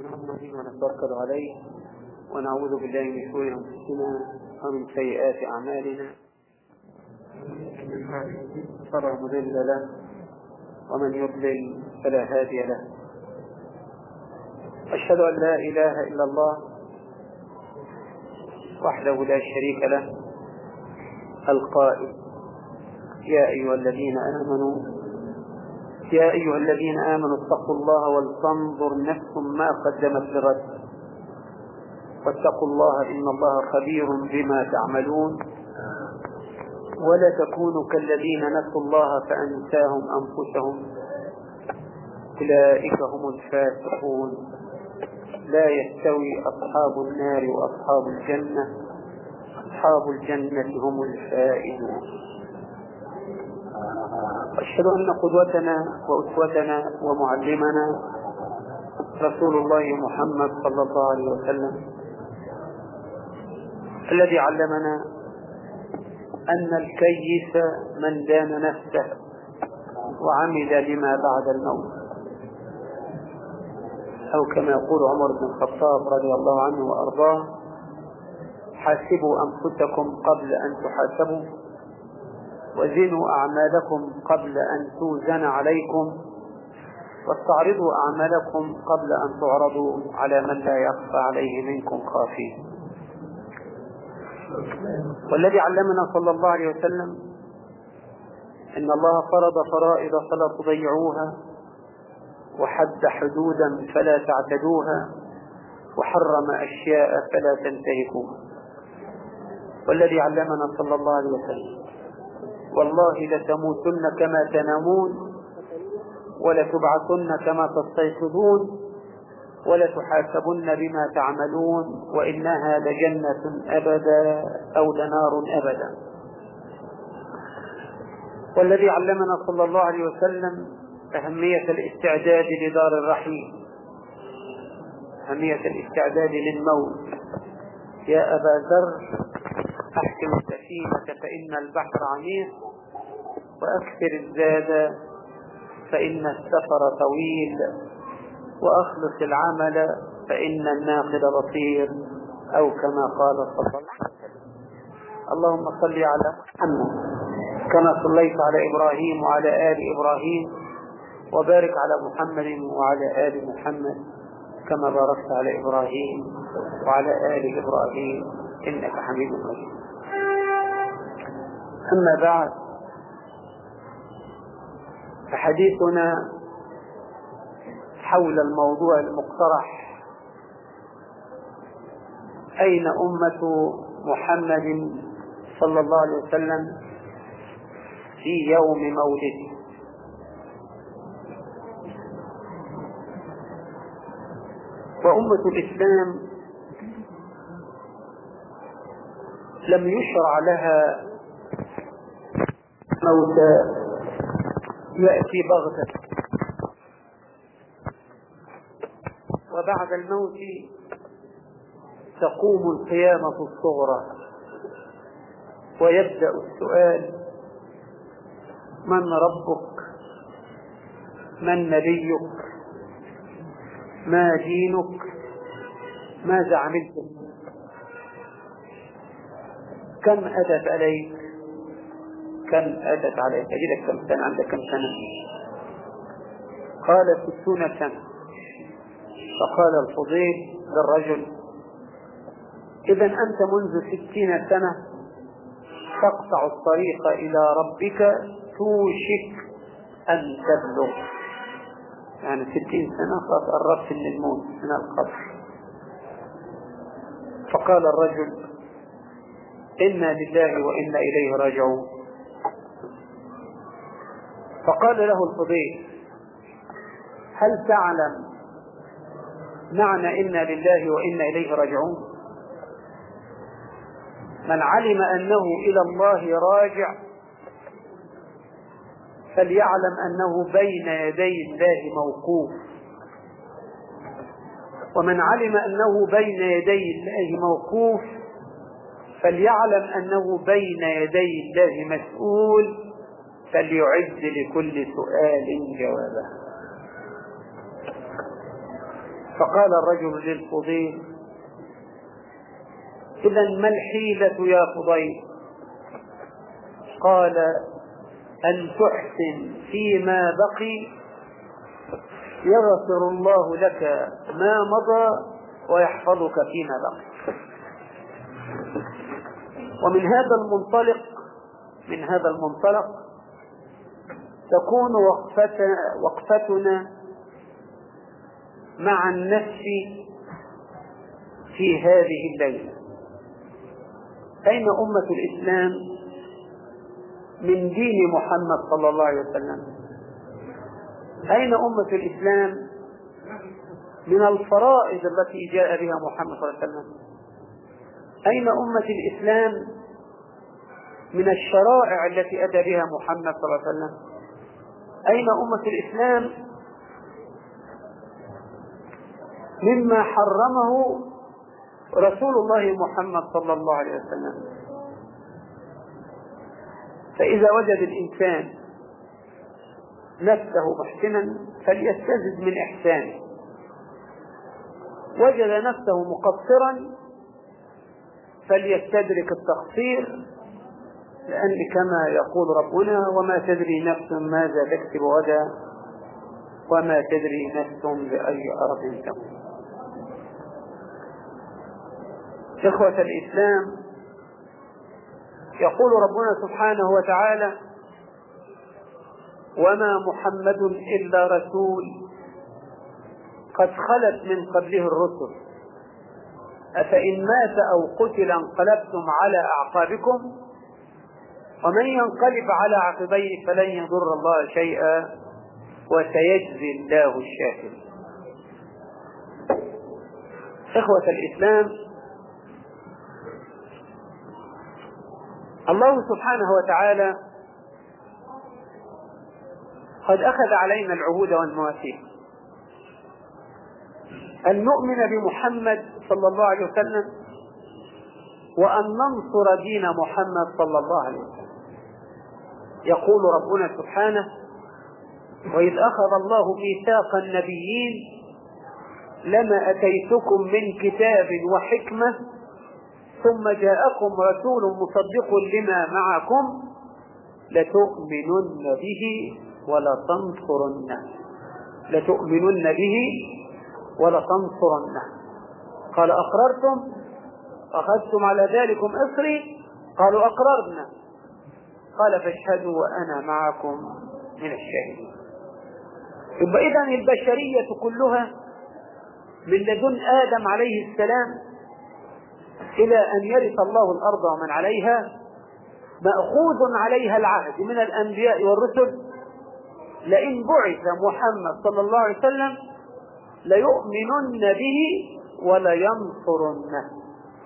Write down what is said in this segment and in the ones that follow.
ونؤمن به ونتوكل عليه ونعوذ بالله من شرور انفسنا ومن سيئات اعمالنا فلا مضل له ومن يضلل فلا هادي له أشهد أن لا إله إلا الله وحده لا شريك له القائل يا أيها الذين آمنوا يا أيها الذين آمنوا اتقوا الله ولتنظر نفس ما قدمت لغد واتقوا الله إن الله خبير بما تعملون ولا تكونوا كالذين نسوا الله فأنساهم أنفسهم أولئك هم الفاسقون لا يستوي أصحاب النار وأصحاب الجنة أصحاب الجنة هم الفائزون أشهد أن قدوتنا وأسوتنا ومعلمنا رسول الله محمد صلى الله عليه وسلم الذي علمنا أن الكيس من دان نفسه وعمل لما بعد الموت أو كما يقول عمر بن الخطاب رضي الله عنه وأرضاه حاسبوا أنفسكم قبل أن تحاسبوا وزنوا أعمالكم قبل أن توزن عليكم واستعرضوا أعمالكم قبل أن تعرضوا على من لا يخفى عليه منكم خافين والذي علمنا صلى الله عليه وسلم إن الله فرض فرائض فلا تضيعوها وحد حدودا فلا تعتدوها وحرم أشياء فلا تنتهكوها والذي علمنا صلى الله عليه وسلم والله لتموتن كما تنامون ولتبعثن كما تستيقظون ولتحاسبن بما تعملون وإنها لجنة أبدا أو لنار أبدا والذي علمنا صلى الله عليه وسلم أهمية الاستعداد لدار الرحيم أهمية الاستعداد للموت يا أبا ذر أحكم السفينة فإن البحر عميق وأكثر الزاد فإن السفر طويل وأخلص العمل فإن الناقد بصير أو كما قال صلى الله عليه وسلم اللهم صل على محمد كما صليت على إبراهيم وعلى آل إبراهيم وبارك على محمد وعلى آل محمد كما باركت على إبراهيم وعلى آل إبراهيم إنك حميد مجيد أما بعد فحديثنا حول الموضوع المقترح أين أمة محمد صلى الله عليه وسلم في يوم مولده وأمة الإسلام لم يشرع لها موت يأتي بغتة وبعد الموت تقوم القيامة الصغرى ويبدأ السؤال من ربك من نبيك ما دينك ماذا عملت كم أتت عليك كم أتت عليك أجدك كم سنة عندك كم سنة قال ستون سنة فقال الفضيل للرجل إذا أنت منذ ستين سنة تقطع الطريق إلى ربك توشك أن تبلغ يعني ستين سنة قد قربت من الموت من القبر فقال الرجل إنا لله وإنا إليه راجعون فقال له الفضيل هل تعلم معنى إنا لله وإنا إليه راجعون من علم أنه إلى الله راجع فليعلم أنه بين يدي الله موقوف ومن علم أنه بين يدي الله موقوف فليعلم أنه بين يدي الله مسؤول فليعد لكل سؤال جوابا فقال الرجل للفضيل إذا ما الحيلة يا فضيل قال أن تحسن فيما بقي يغفر الله لك ما مضى ويحفظك فيما بقي ومن هذا المنطلق من هذا المنطلق تكون وقفتنا, وقفتنا مع النفس في هذه الليلة أين أمة الإسلام من دين محمد صلى الله عليه وسلم أين أمة الإسلام من الفرائض التي جاء بها محمد صلى الله عليه وسلم أين أمة الإسلام من الشرائع التي أتى بها محمد صلى الله عليه وسلم أين أمة الإسلام مما حرمه رسول الله محمد صلى الله عليه وسلم فإذا وجد الإنسان نفسه محسنا فليستزد من إحسانه وجد نفسه مقصرا فليستدرك التقصير لأن كما يقول ربنا وما تدري نفس ماذا تكسب غدا وما تدري نفس بأي أرض تموت إخوة الإسلام يقول ربنا سبحانه وتعالى وما محمد إلا رسول قد خلت من قبله الرسل أفإن مات أو قتل انقلبتم على أعقابكم ومن ينقلب على عقبيه فلن يضر الله شيئا وسيجزي الله الشاكرين إخوة الإسلام الله سبحانه وتعالى قد أخذ علينا العهود والمواثيق أن نؤمن بمحمد صلى الله عليه وسلم وأن ننصر دين محمد صلى الله عليه وسلم يقول ربنا سبحانه وإذ أخذ الله ميثاق النبيين لما أتيتكم من كتاب وحكمة ثم جاءكم رسول مصدق لما معكم لتؤمنن به ولتنصرنه لتؤمنن به ولتنصرنه قال أقررتم أخذتم على ذلكم إصري قالوا أقررنا قال فاشهدوا وأنا معكم من الشاهدين يبقى إذا البشرية كلها من لدن آدم عليه السلام إلى أن يرث الله الأرض ومن عليها مأخوذ عليها العهد من الأنبياء والرسل لئن بعث محمد صلى الله عليه وسلم ليؤمنن به ولينصرنه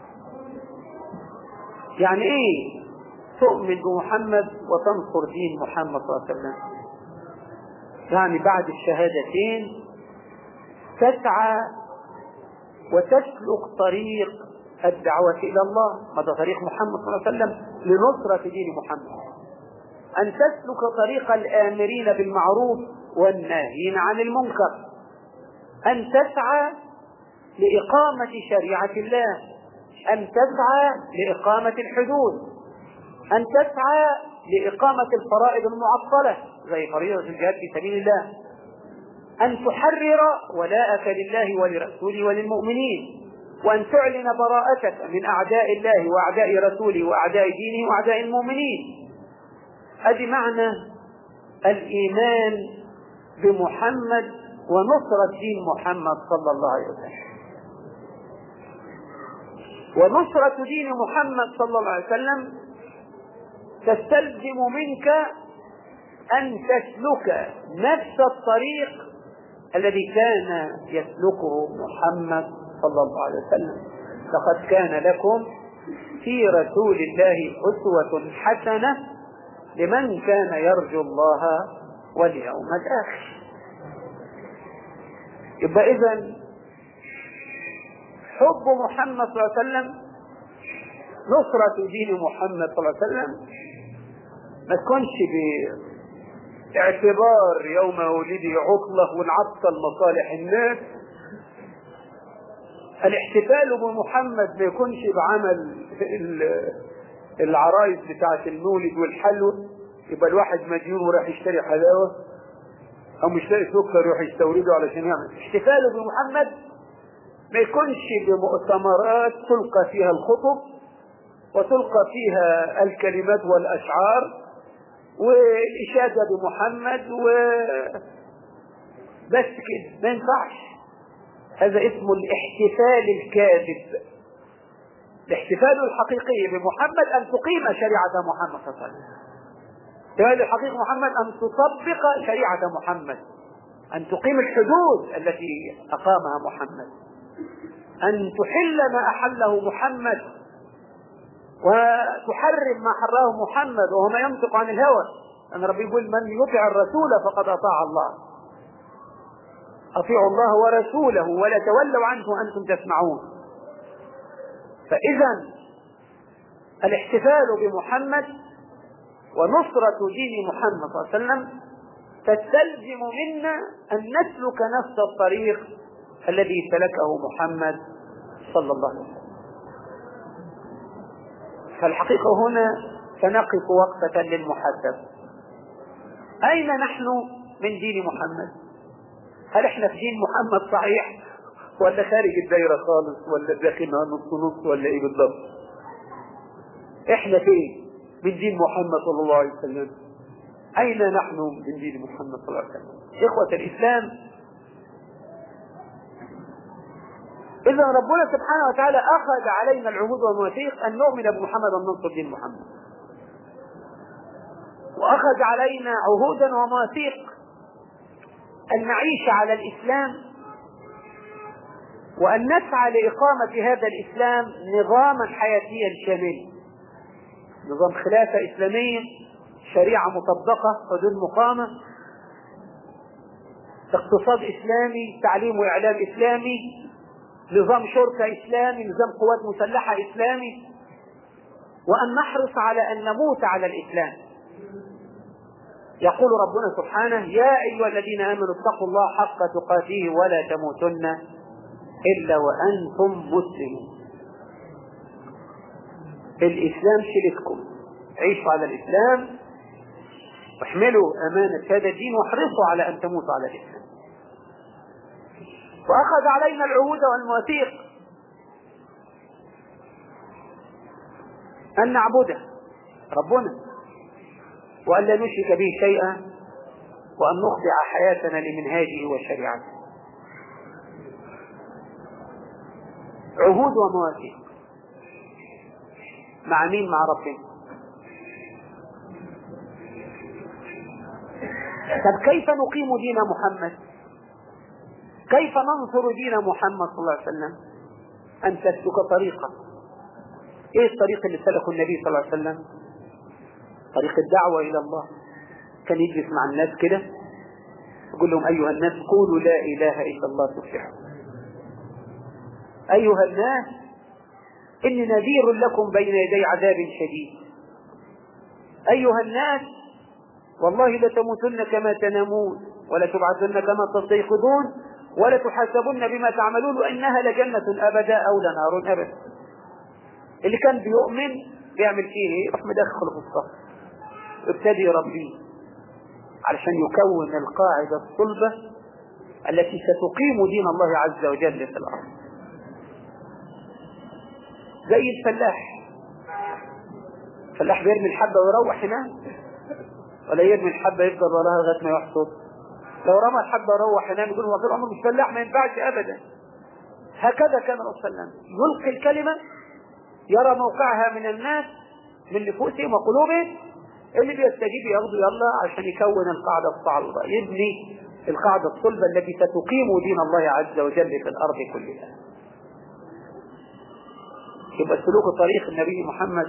يعني ايه تؤمن بمحمد وتنصر دين محمد صلى الله عليه وسلم يعني بعد الشهادتين تسعى وتسلك طريق الدعوة إلى الله هذا طريق محمد صلى الله عليه وسلم لنصرة دين محمد أن تسلك طريق الآمرين بالمعروف والناهين عن المنكر أن تسعى لإقامة شريعة الله أن تسعى لإقامة الحدود أن تسعى لإقامة الفرائض المعطلة زي فريضة الجهاد في سبيل الله أن تحرر ولاءك لله ولرسوله وللمؤمنين وأن تعلن براءتك من أعداء الله وأعداء رسوله وأعداء دينه وأعداء المؤمنين هذه معنى الإيمان بمحمد ونصرة دين محمد صلى الله عليه وسلم ونصرة دين محمد صلى الله عليه وسلم تستلزم منك أن تسلك نفس الطريق الذي كان يسلكه محمد صلى الله عليه وسلم لقد كان لكم في رسول الله أسوة حسنة لمن كان يرجو الله واليوم الآخر يبقى إذا حب محمد صلى الله عليه وسلم نصرة دين محمد صلى الله عليه وسلم ما تكونش باعتبار يوم ولدي عطلة ونعطل مصالح الناس الاحتفال بمحمد ما يكونش بعمل العرايس بتاعة المولد والحلوى يبقى الواحد مديون وراح يشتري حلاوة أو مش لاقي سكر يروح يستورده علشان يعمل احتفاله بمحمد ما يكونش بمؤتمرات تلقى فيها الخطب وتلقى فيها الكلمات والأشعار والإشادة بمحمد و بس كده ما ينفعش هذا اسمه الاحتفال الكاذب الاحتفال الحقيقي بمحمد أن تقيم شريعة محمد صلى الله عليه وسلم الاحتفال الحقيقي محمد أن تطبق شريعة محمد أن تقيم الحدود التي أقامها محمد أن تحل ما أحله محمد وتحرم ما حراه محمد وهو ما ينطق عن الهوى أن ربي يقول من يطع الرسول فقد أطاع الله أطيعوا الله ورسوله ولا تولوا عنه وأنتم تسمعون فإذا الاحتفال بمحمد ونصرة دين محمد صلى الله عليه وسلم تستلزم منا أن نسلك نفس الطريق الذي سلكه محمد صلى الله عليه وسلم فالحقيقة هنا سنقف وقفة للمحدث أين نحن من دين محمد هل احنا في دين محمد صحيح ولا خارج الدايرة خالص ولا داخلها نص نص ولا ايه بالضبط احنا فين من دين محمد صلى الله عليه وسلم اين نحن من دين محمد صلى الله عليه وسلم اخوة الاسلام اذا ربنا سبحانه وتعالى اخذ علينا العهود والمواثيق ان نؤمن بمحمد وننصر دين محمد واخذ علينا عهودا ومواثيق أن نعيش على الإسلام وأن نسعى لإقامة هذا الإسلام نظاما حياتيا شاملا نظام خلافة إسلامية شريعة مطبقة حدود مقامة اقتصاد إسلامي تعليم وإعلام إسلامي نظام شرطة إسلامي نظام قوات مسلحة إسلامي وأن نحرص على أن نموت على الإسلام يقول ربنا سبحانه يا أيها الذين آمنوا اتقوا الله حق تقاته ولا تموتن إلا وأنتم مسلمون الإسلام شرككم عيشوا على الإسلام واحملوا أمانة هذا الدين واحرصوا على أن تموتوا على الإسلام وأخذ علينا العهود والمواثيق أن نعبده ربنا وأن لا نشرك به شيئا وأن نخضع حياتنا لمنهاجه وشريعته عهود ومواثيق مع مين مع ربنا طب كيف نقيم دين محمد كيف ننصر دين محمد صلى الله عليه وسلم أن تسلك طريقة ايه الطريق اللي سلكه النبي صلى الله عليه وسلم طريق الدعوة إلى الله كان يجلس مع الناس كده يقول لهم أيها الناس قولوا لا إله إلا الله تفلحوا أيها الناس إني نذير لكم بين يدي عذاب شديد أيها الناس والله لتموتن كما تنامون ولا تبعثن كما تستيقظون ولا تحاسبن بما تعملون وإنها لجنة أبدا أو لنار أبدا اللي كان بيؤمن بيعمل فيه ايه يروح مدخله في الصف ابتدي يربيه علشان يكون القاعدة الصلبة التي ستقيم دين الله عز وجل في الأرض زي الفلاح الفلاح بيرمي الحبة ويروح ينام ولا يرمي الحبة يفضل وراها لغاية ما يحصد لو رمى الحبة وروح ينام يقول هو في العمر مش فلاح ما ينفعش أبدا هكذا كان الرسول صلى الله عليه وسلم يلقي الكلمة يرى موقعها من الناس من نفوسهم وقلوبهم اللي بيستجيب ياخده يلا عشان يكون القاعدة الصعبة يبني القاعدة الصلبة التي ستقيم دين الله عز وجل في الأرض كلها يبقى سلوك طريق النبي محمد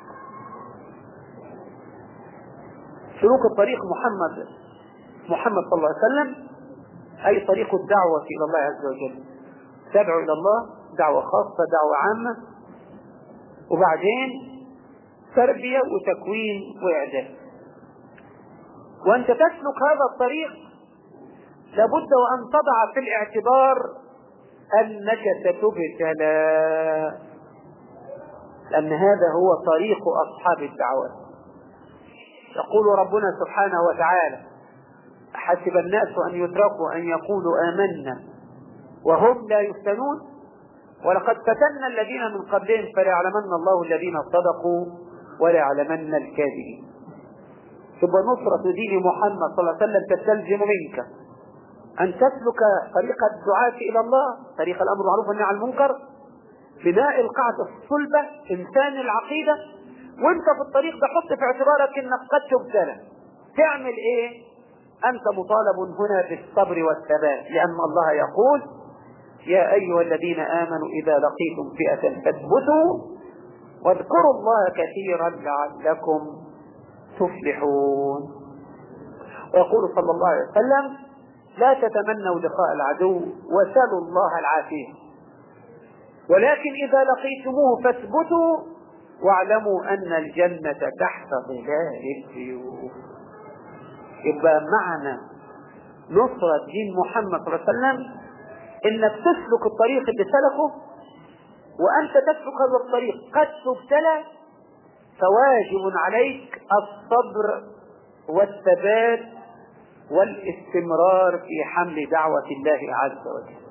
سلوك الطريق محمد محمد صلى الله عليه وسلم أي طريق الدعوة إلى الله عز وجل تدعو إلى الله دعوة خاصة دعوة عامة وبعدين تربية وتكوين وإعداد وأنت تسلك هذا الطريق لابد وأن تضع في الاعتبار أنك ستبتلى لأن هذا هو طريق أصحاب الدعوات يقول ربنا سبحانه وتعالى حسب الناس أن يتركوا أن يقولوا آمنا وهم لا يفتنون ولقد فتنا الذين من قبلهم فليعلمن الله الذين صدقوا وليعلمن الكاذبين ثم نصرة دين محمد صلى الله عليه وسلم تستلزم منك أن تسلك طريق الدعاة إلى الله طريق الأمر معروف والنهي عن المنكر بناء القاعدة الصلبة إنسان العقيدة وانت في الطريق ده حط في اعتبارك انك قد تبتلى تعمل ايه انت مطالب هنا بالصبر والثبات لان الله يقول يا ايها الذين امنوا اذا لقيتم فئة فاثبتوا واذكروا الله كثيرا لعلكم تفلحون ويقول صلى الله عليه وسلم لا تتمنوا لقاء العدو وسلوا الله العافية ولكن إذا لقيتموه فاثبتوا واعلموا أن الجنة تحت ظلال السيوف يبقى معنى نصرة دين محمد صلى الله عليه وسلم انك تسلك الطريق اللي سلكه وانت تسلك هذا الطريق قد تبتلى فواجب عليك الصبر والثبات والاستمرار في حمل دعوة الله عز وجل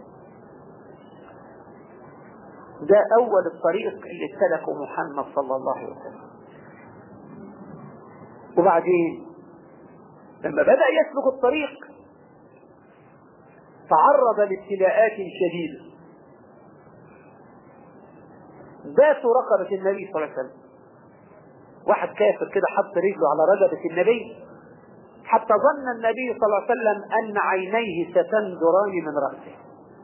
ده أول الطريق اللي سلكه محمد صلى الله عليه وسلم وبعدين لما بدأ يسلك الطريق تعرض لابتلاءات شديدة ذات رقبة النبي صلى الله عليه وسلم واحد كافر كده حط رجله على رقبة النبي حتى ظن النبي صلى الله عليه وسلم أن عينيه ستندران من رأسه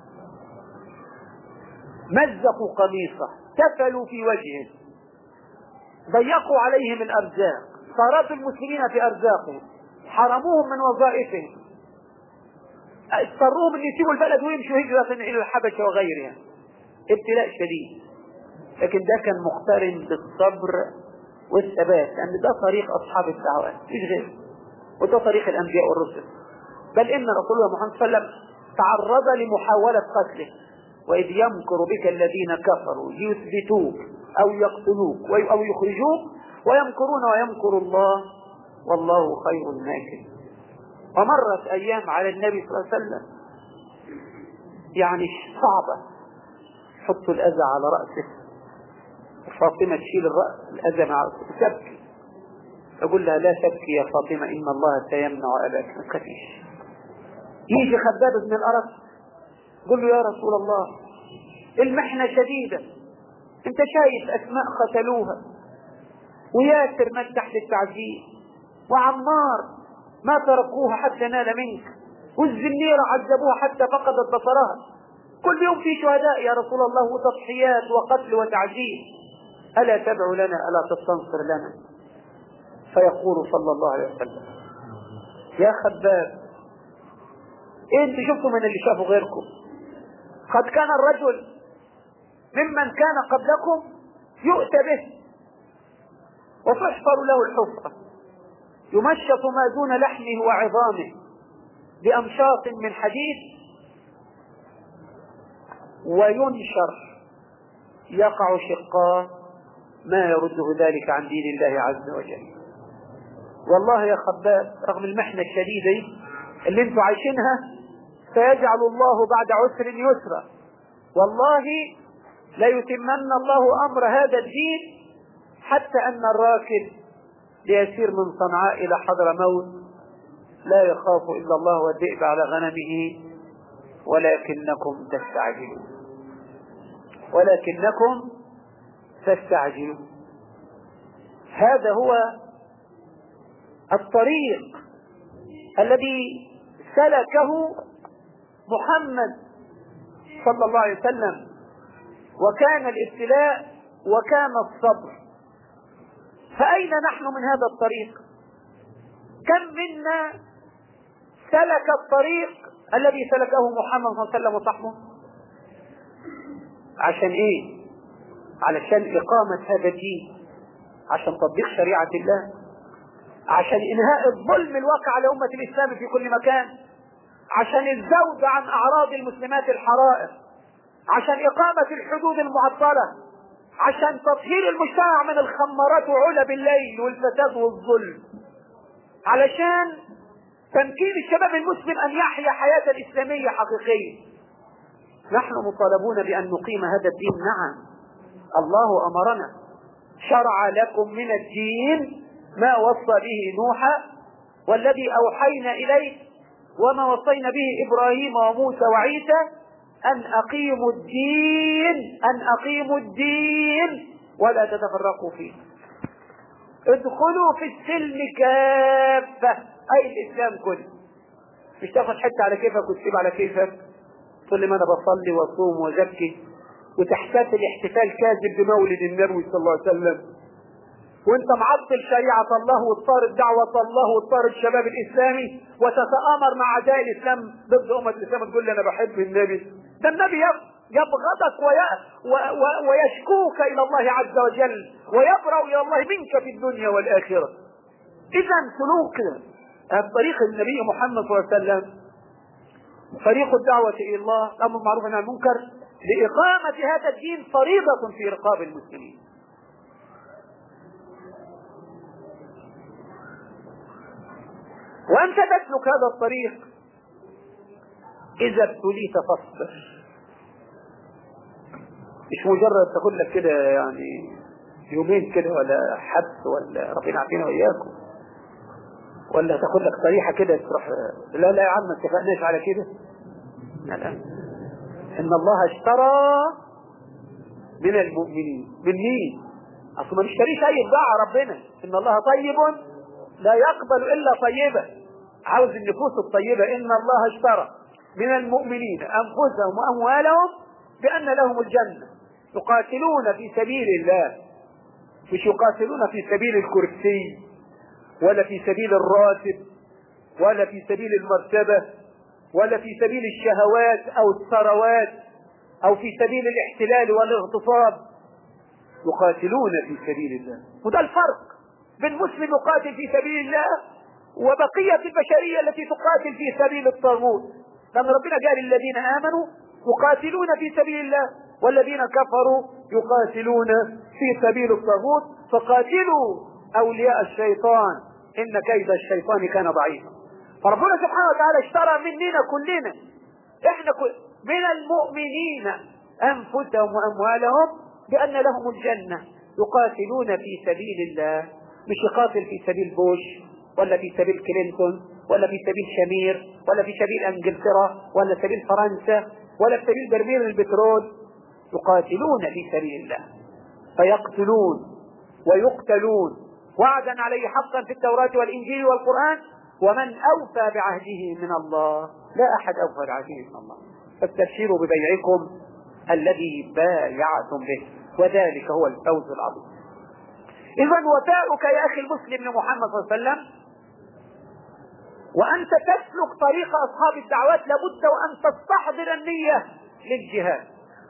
مزقوا قميصه تفلوا في وجهه ضيقوا عليه من أرزاق صارت المسلمين في أرزاقهم حرموهم من وظائفهم اضطروهم ان يسيبوا البلد ويمشوا هجرة الى الحبشة وغيرها ابتلاء شديد لكن ده كان مقترن بالصبر والثبات لان ده طريق اصحاب الدعوات مش غيره وده طريق الانبياء والرسل بل ان رسول الله محمد صلى الله عليه وسلم تعرض لمحاولة قتله وإذ يمكر بك الذين كفروا ليثبتوك أو يقتلوك أو يخرجوك ويمكرون ويمكر الله والله خير الماكرين ومرت أيام على النبي صلى الله عليه وسلم يعني صعبة حطوا الأذى على رأسه فاطمة تشيل الرأس الأذى مع تبكي أقول لها لا تبكي يا فاطمة إن الله سيمنع أباك ما تخافيش يجي خباب بن الأرض قل له يا رسول الله المحنة شديدة انت شايف اسماء قتلوها وياسر مات تحت التعذيب وعمار ما تركوها حتى نال منك والزنيرة عذبوها حتى فقدت بصرها كل يوم في شهداء يا رسول الله وتضحيات وقتل وتعذيب ألا تدعو لنا ألا تستنصر لنا فيقول صلى الله عليه وسلم يا خباب إيه انت شفتوا من اللي شافوا غيركم قد كان الرجل ممن كان قبلكم يؤتى به وتحفر له الحفرة يمشط ما دون لحمه وعظامه بأمشاط من حديد وينشر يقع شقاه ما يرده ذلك عن دين الله عز وجل والله يا خباب رغم المحنة الشديدة اللي انتوا عايشينها سيجعل الله بعد عسر يسرا والله ليتمن الله امر هذا الدين حتى ان الراكب ليسير من صنعاء الى حضر موت لا يخاف الا الله والذئب على غنمه ولكنكم تستعجلون ولكنكم تستعجلون هذا هو الطريق الذي سلكه محمد صلى الله عليه وسلم وكان الابتلاء وكان الصبر فأين نحن من هذا الطريق كم منا سلك الطريق الذي سلكه محمد صلى الله عليه وسلم وصحبه عشان ايه علشان إقامة هذا الدين عشان تطبيق شريعة الله عشان إنهاء الظلم الواقع على أمة الإسلام في كل مكان عشان الزوج عن أعراض المسلمات الحرائر عشان إقامة الحدود المعطلة عشان تطهير المجتمع من الخمارات وعلب الليل والفساد والظلم علشان تمكين الشباب المسلم أن يحيا حياة إسلامية حقيقية نحن مطالبون بأن نقيم هذا الدين نعم الله أمرنا شرع لكم من الدين ما وصى به نوحا والذي أوحينا إليه وما وصينا به إبراهيم وموسى وعيسى أن أقيموا الدين أن أقيموا الدين ولا تتفرقوا فيه ادخلوا في السلم كافة أي الإسلام كله مش تاخد حتة على كيفك وتسيب على كيفك تقول لي ما أنا بصلي وأصوم وأزكي وتحتفل احتفال كاذب بمولد النبي صلى الله عليه وسلم وانت معطل شريعة الله وتطارد دعوة الله وتطارد الشباب الاسلامي وتتآمر مع اعداء الاسلام ضد امة الاسلام تقول لي انا بحب النبي ده النبي يبغضك ويشكوك الى الله عز وجل ويبرأ الى الله منك في الدنيا والاخرة اذا سلوك طريق النبي محمد صلى الله عليه وسلم طريق الدعوة الى الله الامر المعروف عن المنكر لإقامة هذا الدين فريضة في رقاب المسلمين وأنت تسلك هذا الطريق إذا ابتليت فاصبر مش مجرد تقول لك كده يعني يومين كده ولا حبس ولا ربنا عافينا وإياكم ولا تاخد لك صريحة كده تروح لا لا يا عم ما اتفقناش على كده لا لا ان الله اشترى من المؤمنين من مين اصل ما نشتريش اي بضاعة ربنا ان الله طيب لا يقبل الا طيبة عاوز النفوس الطيبة ان الله اشترى من المؤمنين انفسهم واموالهم بان لهم الجنة يقاتلون في سبيل الله مش يقاتلون في سبيل الكرسي ولا في سبيل الراتب ولا في سبيل المرتبة ولا في سبيل الشهوات او الثروات او في سبيل الاحتلال والاغتصاب يقاتلون في سبيل الله وده الفرق بين مسلم يقاتل في سبيل الله وبقية البشرية التي تقاتل في سبيل الطاغوت لأن ربنا قال الذين آمنوا يقاتلون في سبيل الله والذين كفروا يقاتلون في سبيل الطاغوت فقاتلوا أولياء الشيطان إن كيد الشيطان كان ضعيفا فربنا سبحانه وتعالى اشترى مننا كلنا احنا كل من المؤمنين انفسهم واموالهم بان لهم الجنه يقاتلون في سبيل الله مش يقاتل في سبيل بوش ولا في سبيل كلينتون ولا في سبيل شمير ولا في سبيل انجلترا ولا سبيل فرنسا ولا في سبيل برميل البترول يقاتلون في سبيل الله فيقتلون ويقتلون وعدا عليه حقا في التوراة والإنجيل والقرآن ومن أوفى بعهده من الله لا أحد أوفى بعهده من الله فاستبشروا ببيعكم الذي بايعتم به وذلك هو الفوز العظيم إذا وفاؤك يا أخي المسلم لمحمد صلى الله عليه وسلم وأنت تسلك طريق أصحاب الدعوات لابد وأن تستحضر النية للجهاد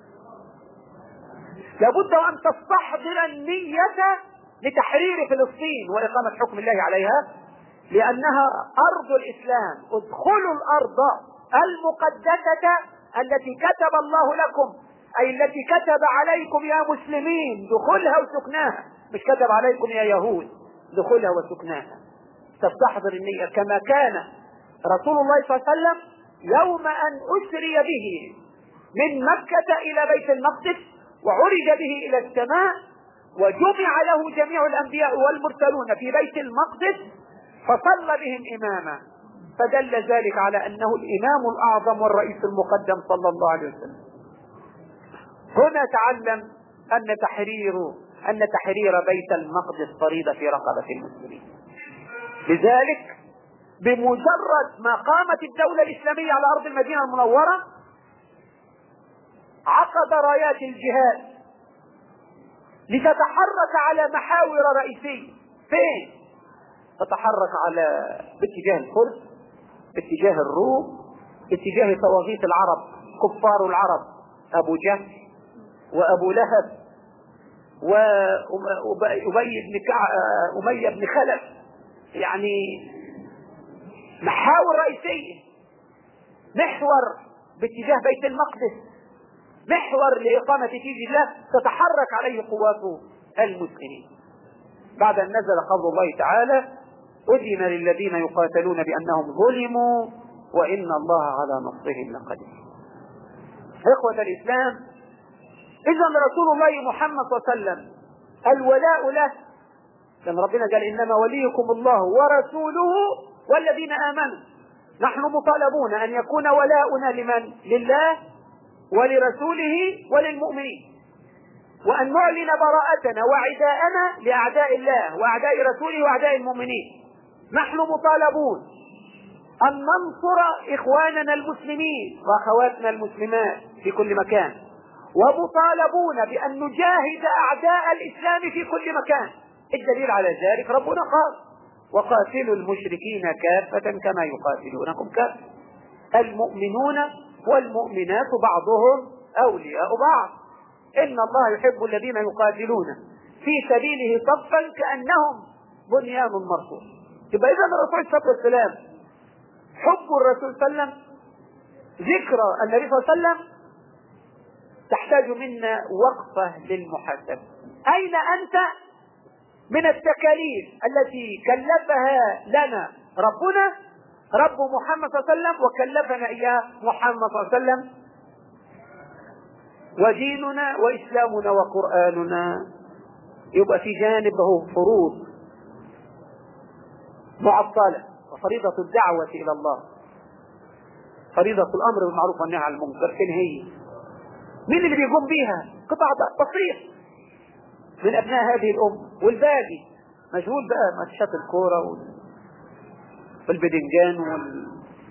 لابد وأن تستحضر النية لتحرير فلسطين وإقامة حكم الله عليها لأنها أرض الإسلام ادخلوا الأرض المقدسة التي كتب الله لكم أي التي كتب عليكم يا مسلمين دخولها وسكناها مش كتب عليكم يا يهود دخولها وسكناها تستحضر النية كما كان رسول الله صلى الله عليه وسلم يوم أن أسري به من مكة إلى بيت المقدس وعرج به إلى السماء وجمع له جميع الأنبياء والمرسلون في بيت المقدس فصلى بهم إماما فدل ذلك على أنه الإمام الأعظم والرئيس المقدم صلى الله عليه وسلم هنا تعلم أن تحرير أن تحرير بيت المقدس فريضة في رقبة المسلمين لذلك بمجرد ما قامت الدولة الإسلامية على أرض المدينة المنورة عقد رايات الجهاد لتتحرك على محاور رئيسية فين؟ تتحرك على باتجاه الفرس باتجاه الروم باتجاه طواغيت العرب كفار العرب أبو جهل وأبو لهب وأبي بن كع... أمية بن خلف يعني محاور رئيسية محور باتجاه بيت المقدس محور لإقامة دين الله تتحرك عليه قوات المسلمين بعد أن نزل قول الله تعالى أذن للذين يقاتلون بأنهم ظلموا وإن الله على نصرهم لقدير إخوة الإسلام إذا رسول الله محمد صلى الله عليه وسلم الولاء له لأن ربنا قال إنما وليكم الله ورسوله والذين آمنوا نحن مطالبون أن يكون ولاؤنا لمن؟ لله ولرسوله وللمؤمنين وأن نعلن براءتنا وعداءنا لأعداء الله وأعداء رسوله وأعداء المؤمنين نحن مطالبون أن ننصر إخواننا المسلمين وأخواتنا المسلمات في كل مكان ومطالبون بأن نجاهد أعداء الإسلام في كل مكان الدليل على ذلك ربنا قال وقاتلوا المشركين كافة كما يقاتلونكم كافة المؤمنون والمؤمنات بعضهم أولياء بعض إن الله يحب الذين يقاتلون في سبيله صفا كأنهم بنيان مرصوص يبقى إذا الرسول صلى الله عليه وسلم حب الرسول صلى الله عليه وسلم ذكرى النبي صلى الله عليه وسلم تحتاج منا وقفة للمحاسبة أين أنت من التكاليف التي كلفها لنا ربنا رب محمد صلى الله عليه وسلم وكلفنا إياه محمد صلى الله عليه وسلم وديننا وإسلامنا وقرآننا يبقى في جانبه فروض معطلة وفريضة الدعوة إلى الله فريضة الأمر بالمعروف والنهي عن المنكر فين هي؟ مين اللي بيقوم بيها؟ قطع تصريح من أبناء هذه الأمة والباقي مشغول بقى ماتشات الكورة والبدنجان وال...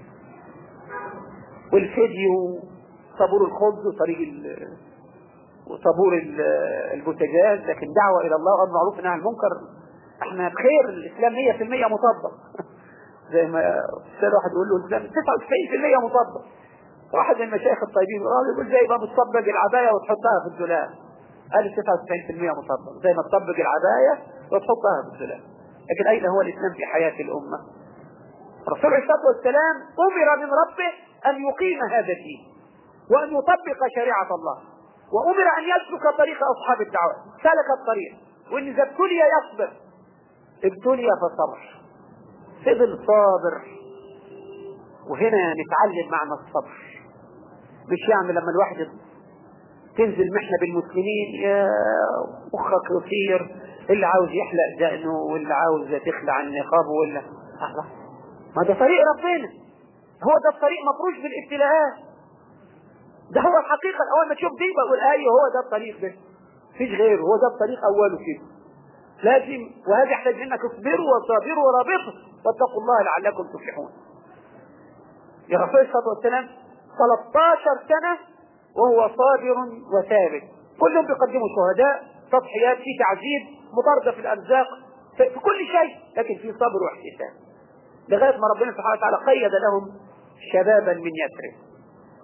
والفيديو طابور الخبز وطريق ال... وطابور البوتاجاز لكن دعوة إلى الله وأمر معروف عن المنكر احنا بخير الإسلام 100% مطبق زي ما استاذ واحد يقول له الإسلام 99% مطبق واحد من المشايخ الطيبين يقول زي ما بتطبق العباية وتحطها في الدولاب قال 99% مطبق زي ما تطبق العباية وتحطها في الدولاب لكن أين هو الإسلام في حياة الأمة الرسول عليه الصلاة والسلام أمر من ربه أن يقيم هذا الدين وأن يطبق شريعة الله وأمر أن يسلك طريق أصحاب الدعوة سلك الطريق وإن إذا ابتلي يصبر ابتلي فصبر فضل صابر وهنا نتعلم معنى الصبر مش يعني لما الواحد تنزل محنة بالمسلمين يا مخك يطير اللي عاوز يحلق دقنه واللي عاوز تخلع النقاب ولا الله ما ده طريق ربنا هو ده الطريق مفروش بالابتلاءات ده هو الحقيقة أول ما تشوف دي بقول أيوه هو ده الطريق ده مفيش غيره هو ده الطريق أوله كده لازم وهذا يحتاج منك اصبروا وصابروا ورابطوا واتقوا الله لعلكم تفلحون يا رسول الصلاة والسلام 13 سنة وهو صابر وثابت كلهم بيقدموا شهداء تضحيات في تعذيب مطاردة في الأرزاق في كل شيء لكن في صبر واحتساب لغاية ما ربنا سبحانه وتعالى قيد لهم شبابا من يثرب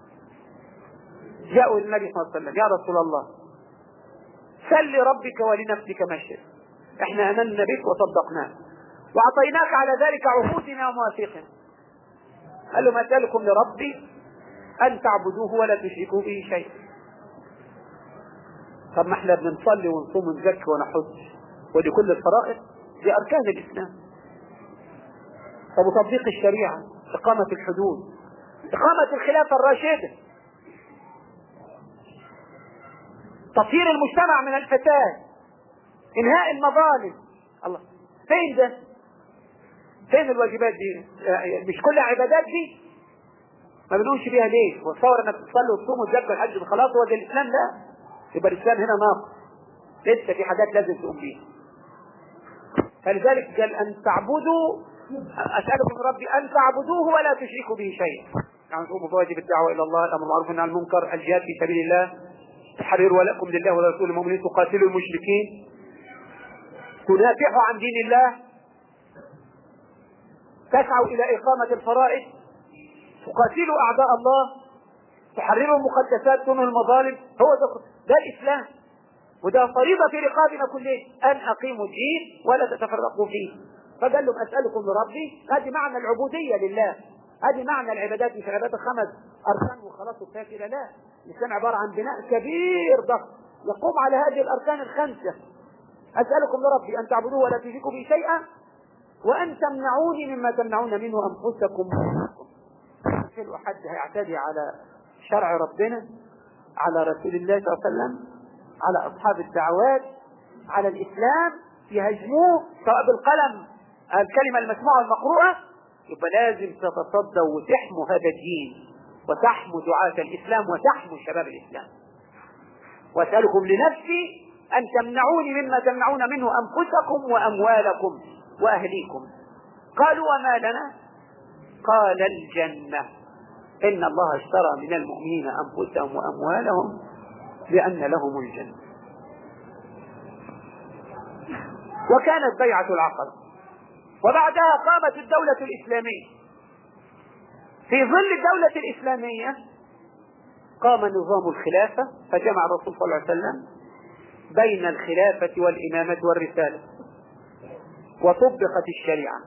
جاءوا للنبي صلى الله عليه وسلم يا رسول الله سل ربك ولنفسك مشر احنا امنا بك وصدقناك واعطيناك على ذلك عهودنا ومواثيقنا قال له ما سالكم لربي ان تعبدوه ولا تشركوا به شيئا طب ما احنا بنصلي ونصوم ونزكي ونحج ودي كل الفرائض دي اركان الاسلام طب وتطبيق الشريعه اقامه الحدود اقامه الخلافه الراشده تطهير المجتمع من الفساد انهاء المظالم الله فين ده فين الواجبات دي مش كل عبادات دي ما بنقولش بيها ليه وتصور انك تصلي وتصوم وتزكي والحج خلاص هو ده الاسلام لا يبقى الاسلام هنا ناقص لسه في حاجات لازم تقوم بيها فلذلك قال ان تعبدوا اسالكم ربي ان تعبدوه ولا تشركوا به شيئا يعني تقوموا بواجب الدعوه الى الله الامر بالمعروف والنهي عن المنكر الجهاد في سبيل الله تحرير ولكم لله ولرسول المؤمنين تقاتلوا المشركين تنافحوا عن دين الله تسعوا الى اقامه الفرائض تقاتلوا اعداء الله تحرروا المقدسات تنهوا المظالم هو ده ده الاسلام وده فريضه في رقابنا كلنا ان اقيموا الدين ولا تتفرقوا فيه فقال لهم اسالكم لربي هذه معنى العبوديه لله هذه معنى العبادات مش عبادات خمس اركان وخلاص وكافيه لا الإسلام عبارة عن بناء كبير ضخم يقوم على هذه الأركان الخمسة أسألكم لربي أن تعبدوه ولا تشركوا به شيئا وأن تمنعوني مما تمنعون منه أنفسكم كل حد هيعتدي على شرع ربنا على رسول الله صلى الله عليه وسلم على أصحاب الدعوات على الإسلام يهاجموه سواء بالقلم الكلمة المسموعة المقروءة يبقى لازم تتصدوا وتحموا هذا الدين وتحموا دعاة الإسلام وتحموا شباب الإسلام وأسألكم لنفسي أن تمنعوني مما تمنعون منه أنفسكم وأموالكم وأهليكم قالوا وما لنا قال الجنة إن الله اشترى من المؤمنين أنفسهم وأموالهم بأن لهم الجنة وكانت بيعة العقد وبعدها قامت الدولة الإسلامية في ظل الدولة الإسلامية قام نظام الخلافة فجمع الرسول صلى الله عليه وسلم بين الخلافة والإمامة والرسالة وطبقت الشريعة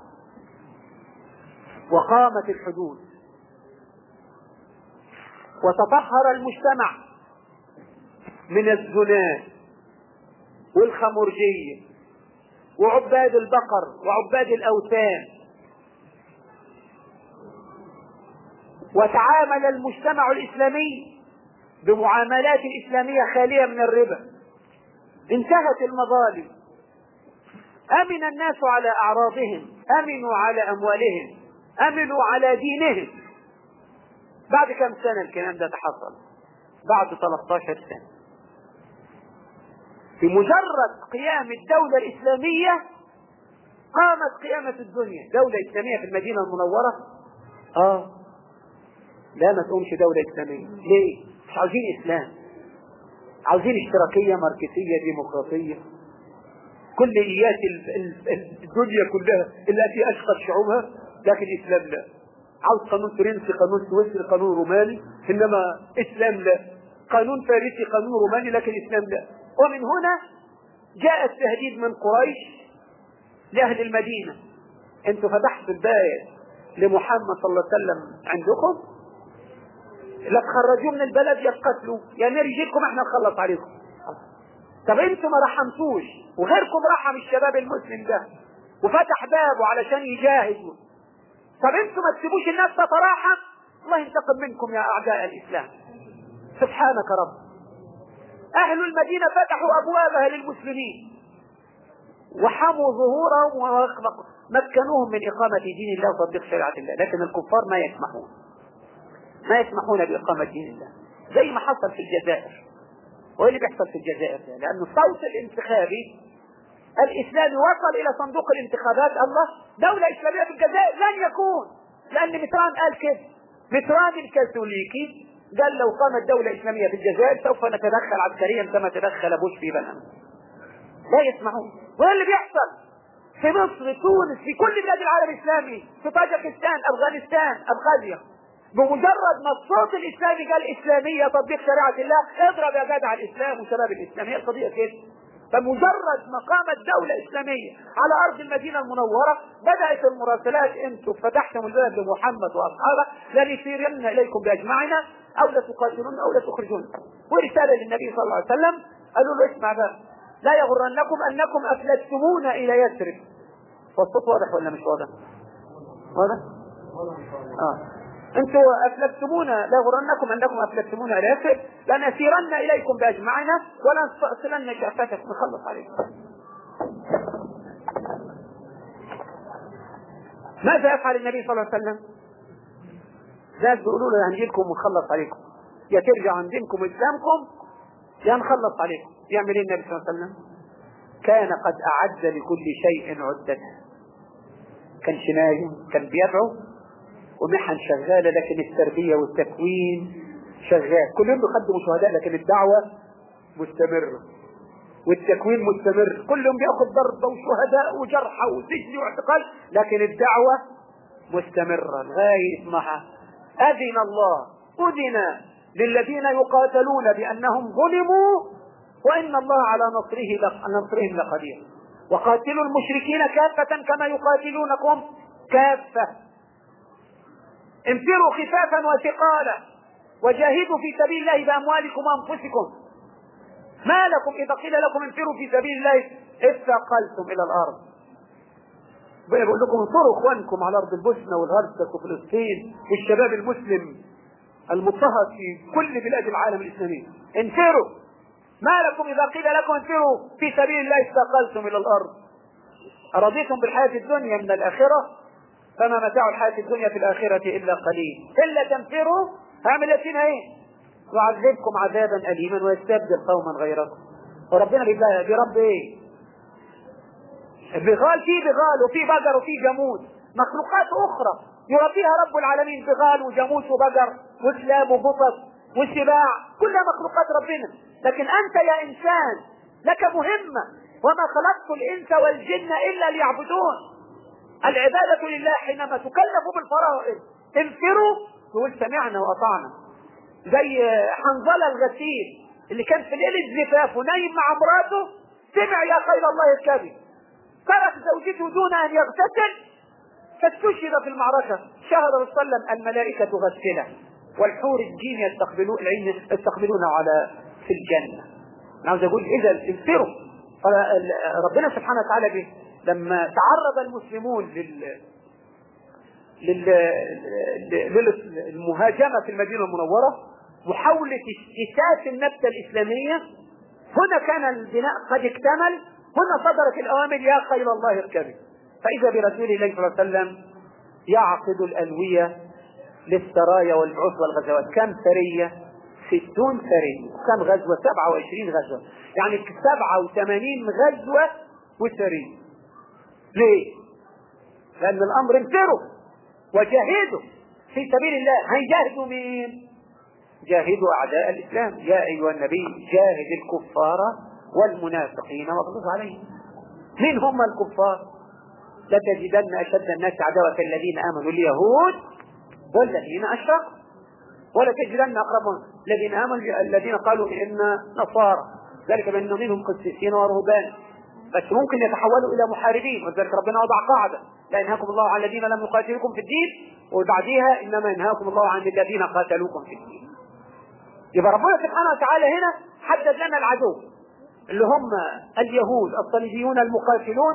وقامت الحدود وتطهر المجتمع من الزنا والخمرجية وعباد البقر وعباد الأوثان وتعامل المجتمع الإسلامي بمعاملات إسلامية خالية من الربا انتهت المظالم أمن الناس على أعراضهم أمنوا على أموالهم أمنوا على دينهم بعد كم سنة الكلام ده تحصل بعد 13 سنة بمجرد قيام الدولة الإسلامية قامت قيامة الدنيا دولة إسلامية في المدينة المنورة آه لا ما تقومش دولة إسلامية ليه؟ مش عاوزين إسلام عاوزين اشتراكية ماركسية ديمقراطية كل إيات الدنيا كلها التي أشقت شعوبها لكن الإسلام لا عاوز قانون فرنسي قانون سويسري قانون روماني إنما إسلام لا قانون فارسي قانون روماني لكن الإسلام لا ومن هنا جاء التهديد من قريش لأهل المدينة انتوا فتحتوا الباب لمحمد صلى الله عليه وسلم عندكم لا تخرجوه من البلد يا تقتلوا يا نرجيكم احنا نخلص عليكم طب انتوا ما رحمتوش وغيركم رحم الشباب المسلم ده وفتح بابه علشان يجاهدوا طب انتوا ما تسيبوش الناس تتراحم الله ينتقم منكم يا اعداء الاسلام سبحانك رب اهل المدينه فتحوا ابوابها للمسلمين وحموا ظهورهم ومكنوهم من اقامه دين الله وتطبيق شريعه الله لكن الكفار ما يسمحون ما يسمحون بإقامة دين الله زي ما حصل في الجزائر وايه اللي بيحصل في الجزائر ده لأن الصوت الانتخابي الإسلامي وصل إلى صندوق الانتخابات الله دولة إسلامية في الجزائر لن يكون لأن متران قال كده متران الكاثوليكي قال لو قامت دولة إسلامية في الجزائر سوف نتدخل عسكريا كما تدخل بوش في بنما لا يسمعون وايه اللي بيحصل في مصر تونس في كل بلاد العالم الإسلامي في طاجكستان أفغانستان أبخازيا بمجرد ما الصوت الاسلامي قال اسلاميه تطبيق شريعه الله اضرب يا جدع الاسلام وشباب الاسلام هي القضيه كده فمجرد ما قامت دولة إسلامية على أرض المدينة المنورة بدأت المراسلات أنتم فتحتم الباب لمحمد وأصحابه لنسيرن إليكم بأجمعنا أو لتقاتلون أو لتخرجون ورسالة للنبي صلى الله عليه وسلم قالوا له اسمع بقى لا يغرنكم أنكم أفلتمون إلى يثرب والصوت واضح ولا مش واضح؟ واضح؟ آه انتوا افلتمونا لا يغرنكم انكم افلتمونا الى يثرب لنسيرن اليكم باجمعنا ولنستأصلن شأفتكم نخلص عليكم ماذا يفعل النبي صلى الله عليه وسلم؟ ناس بيقولوا له هنجيلكم ونخلص عليكم يا ترجعوا عن دينكم واسلامكم يا نخلص عليكم يعمل ايه النبي صلى الله عليه وسلم؟ كان قد اعد لكل شيء عدته كان نايم كان بيدعو ومحن شغالة لكن التربية والتكوين شغال كل يوم بيقدموا شهداء لكن الدعوة مستمرة والتكوين مستمر كل يوم بياخد ضربة وشهداء وجرحى وسجن واعتقال لكن الدعوة مستمرة لغاية ما أذن الله أذن للذين يقاتلون بأنهم ظلموا وإن الله على نصره نصرهم لقدير وقاتلوا المشركين كافة كما يقاتلونكم كافة انفروا خفافا وثقالا وجاهدوا في سبيل الله بأموالكم وأنفسكم ما لكم إذا قيل لكم انفروا في سبيل الله اثقلتم إلى الأرض بقول لكم انصروا اخوانكم على ارض البوسنه والهرسك وفلسطين والشباب المسلم المضطهد في كل بلاد العالم الاسلامي انفروا ما لكم اذا قيل لكم انفروا في سبيل الله استقلتم الى الارض ارضيتم بالحياه الدنيا من الاخره فما متاع الحياه الدنيا في الاخره الا قليل الا تنفروا هعمل فينا ايه يعذبكم عذابا اليما ويستبدل قوما غيركم وربنا برب ايه بغال في بغال وفي بقر وفي جاموس مخلوقات اخرى يربيها رب العالمين بغال وجاموس وبقر وكلاب وبطط وسباع كلها مخلوقات ربنا لكن انت يا انسان لك مهمة وما خلقت الانس والجن الا ليعبدون العبادة لله حينما تكلف بالفرائض انفروا تقول سمعنا واطعنا زي حنظلة الغسيل اللي كان في ليلة زفاف ونايم مع مراته سمع يا خير الله الكذب ترك زوجته دون ان يغتسل فاستشهد في المعركة شهد صلى الله عليه وسلم الملائكة غسله والحور الجين يستقبلون العين يستقبلون على في الجنة أنا عاوز أقول إذا انفروا ربنا سبحانه وتعالى به لما تعرض المسلمون لل للمهاجمة في المدينة المنورة محاولة اجتثاث النبتة الإسلامية هنا كان البناء قد اكتمل هنا صدرت الأوامر يا خير الله اركبي فإذا برسول الله صلى الله عليه وسلم يعقد الألوية للسرايا والبعوث والغزوات كم سرية ستون سرية كم غزوة سبعة وعشرين غزوة يعني سبعة وثمانين غزوة وسرية ليه لأن الأمر انفروا وجاهدوا في سبيل الله هيجاهدوا مين جاهدوا أعداء الإسلام يا أيها النبي جاهد الكفار والمنافقين واغلظ عليهم من هم الكفار لتجدن أشد الناس عداوة الذين آمنوا اليهود والذين أشركوا ولتجدن أقربهم الذين آمنوا الذين قالوا إن نصارى ذلك بأن منهم قسيسين ورهبان بس ممكن يتحولوا إلى محاربين وذلك ربنا وضع قاعدة لا ينهاكم الله عن الذين لم يقاتلوكم في الدين وبعديها إنما ينهاكم الله عن الذين قاتلوكم في الدين يبقى ربنا سبحانه وتعالى هنا حدد لنا العدو اللي هم اليهود الصليبيون المقاتلون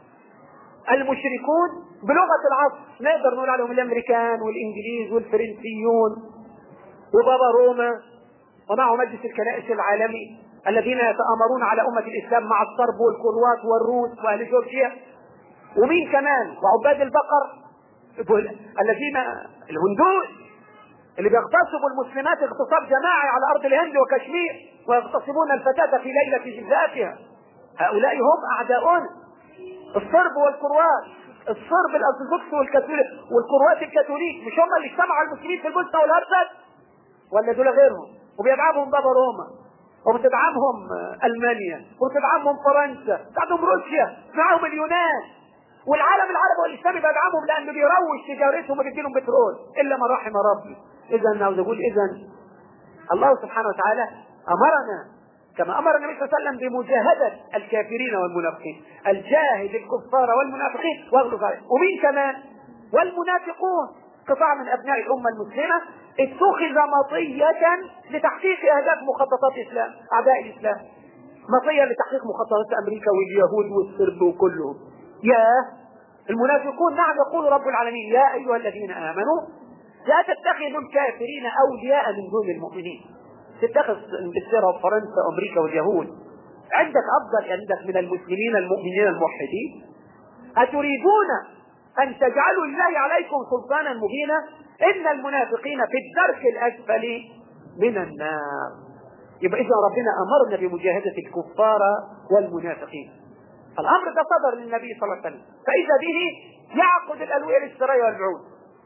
المشركون بلغة العصر نقدر نقول عليهم الامريكان والانجليز والفرنسيون وبابا روما ومعه مجلس الكنائس العالمي الذين يتآمرون على أمة الإسلام مع الصرب والكروات والروس وأهل جورجيا ومين كمان وعباد البقر الذين الهندوس اللي بيغتصبوا المسلمات اغتصاب جماعي على أرض الهند وكشمير ويغتصبون الفتاة في ليلة جزافها هؤلاء هم أعداؤنا الصرب والكروات الصرب الأرثوذكس والكاثوليك والكروات الكاثوليك مش هم اللي اجتمعوا المسلمين في البوسنة والهرسك ولا دول غيرهم وبيدعمهم بابا روما وبتدعمهم المانيا وبتدعمهم فرنسا بتدعمهم روسيا معاهم اليونان والعالم العربي والاسلامي بيدعمهم لانه بيروج تجارتهم وبيديلهم بترول الا ما رحم ربي اذا انا عاوز اقول اذا الله سبحانه وتعالى امرنا كما امر النبي صلى الله عليه وسلم بمجاهده الكافرين والمنافقين الجاهد الكفار والمنافقين واغلظ عليهم ومين كمان والمنافقون قطاع من ابناء الامه المسلمه اتخذ مطية لتحقيق اهداف مخططات الاسلام اعداء الاسلام مطية لتحقيق مخططات امريكا واليهود والصرب وكلهم يا المنافقون نعم يقول رب العالمين يا ايها الذين امنوا لا تتخذوا الكافرين اولياء من دون المؤمنين تتخذ انجلترا وفرنسا وامريكا واليهود عندك افضل عندك من المسلمين المؤمنين الموحدين اتريدون ان تجعلوا الله عليكم سلطانا مبينا ان المنافقين في الدرك الاسفل من النار يبقى اذا ربنا امرنا بمجاهده الكفار والمنافقين الامر ده صدر للنبي صلى الله عليه وسلم فاذا به يعقد الالويه للسرايا والبعوث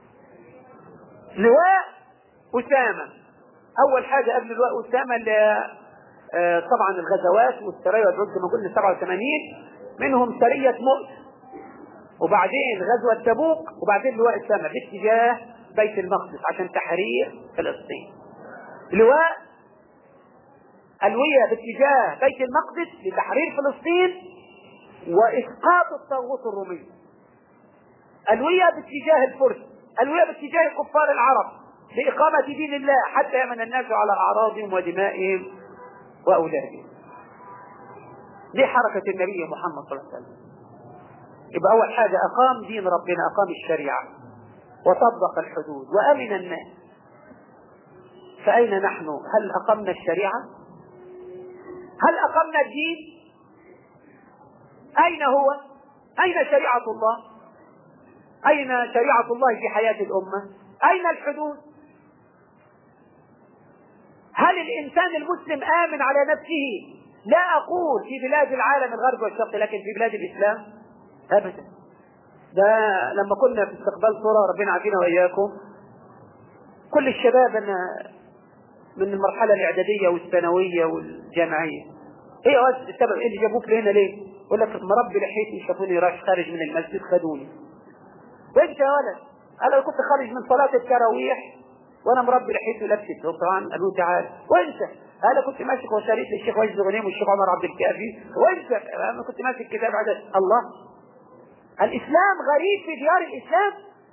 لواء اسامه اول حاجه قبل لواء اسامه اللي آه طبعا الغزوات والسرايا والبعوث كما قلنا 87 منهم سريه مؤت وبعدين غزوه تبوك وبعدين لواء اسامه باتجاه بيت المقدس عشان تحرير فلسطين لواء الوية باتجاه بيت المقدس لتحرير فلسطين وإسقاط الطاغوت الرومي الوية باتجاه الفرس الوية باتجاه كفار العرب لإقامة دين الله حتى يمن الناس على أعراضهم ودمائهم وأولادهم دي حركة النبي محمد صلى الله عليه وسلم يبقى أول حاجة أقام دين ربنا أقام الشريعة وطبق الحدود وأمن الناس فأين نحن هل أقمنا الشريعة هل أقمنا الدين أين هو أين شريعة الله أين شريعة الله في حياة الأمة أين الحدود هل الإنسان المسلم آمن على نفسه لا أقول في بلاد العالم الغرب والشرق لكن في بلاد الإسلام أبدا ده لما كنا في استقبال صورة ربنا عافينا وإياكم كل الشباب أنا من المرحلة الإعدادية والثانوية والجامعية إيه أوز السبب إيه اللي جابوك لهنا ليه؟ يقول لك مربي لحيتي شافوني رايح خارج من المسجد خدوني وانت يا ولد انا كنت خارج من صلاة التراويح وانا مربي لحيتي ولابس الثوب طبعا قالوا تعال وانت انا كنت ماسك وشريط للشيخ وجد غنيم والشيخ عمر عبد الكافي وانت انا كنت ماسك كتاب عدد الله الاسلام غريب في ديار الاسلام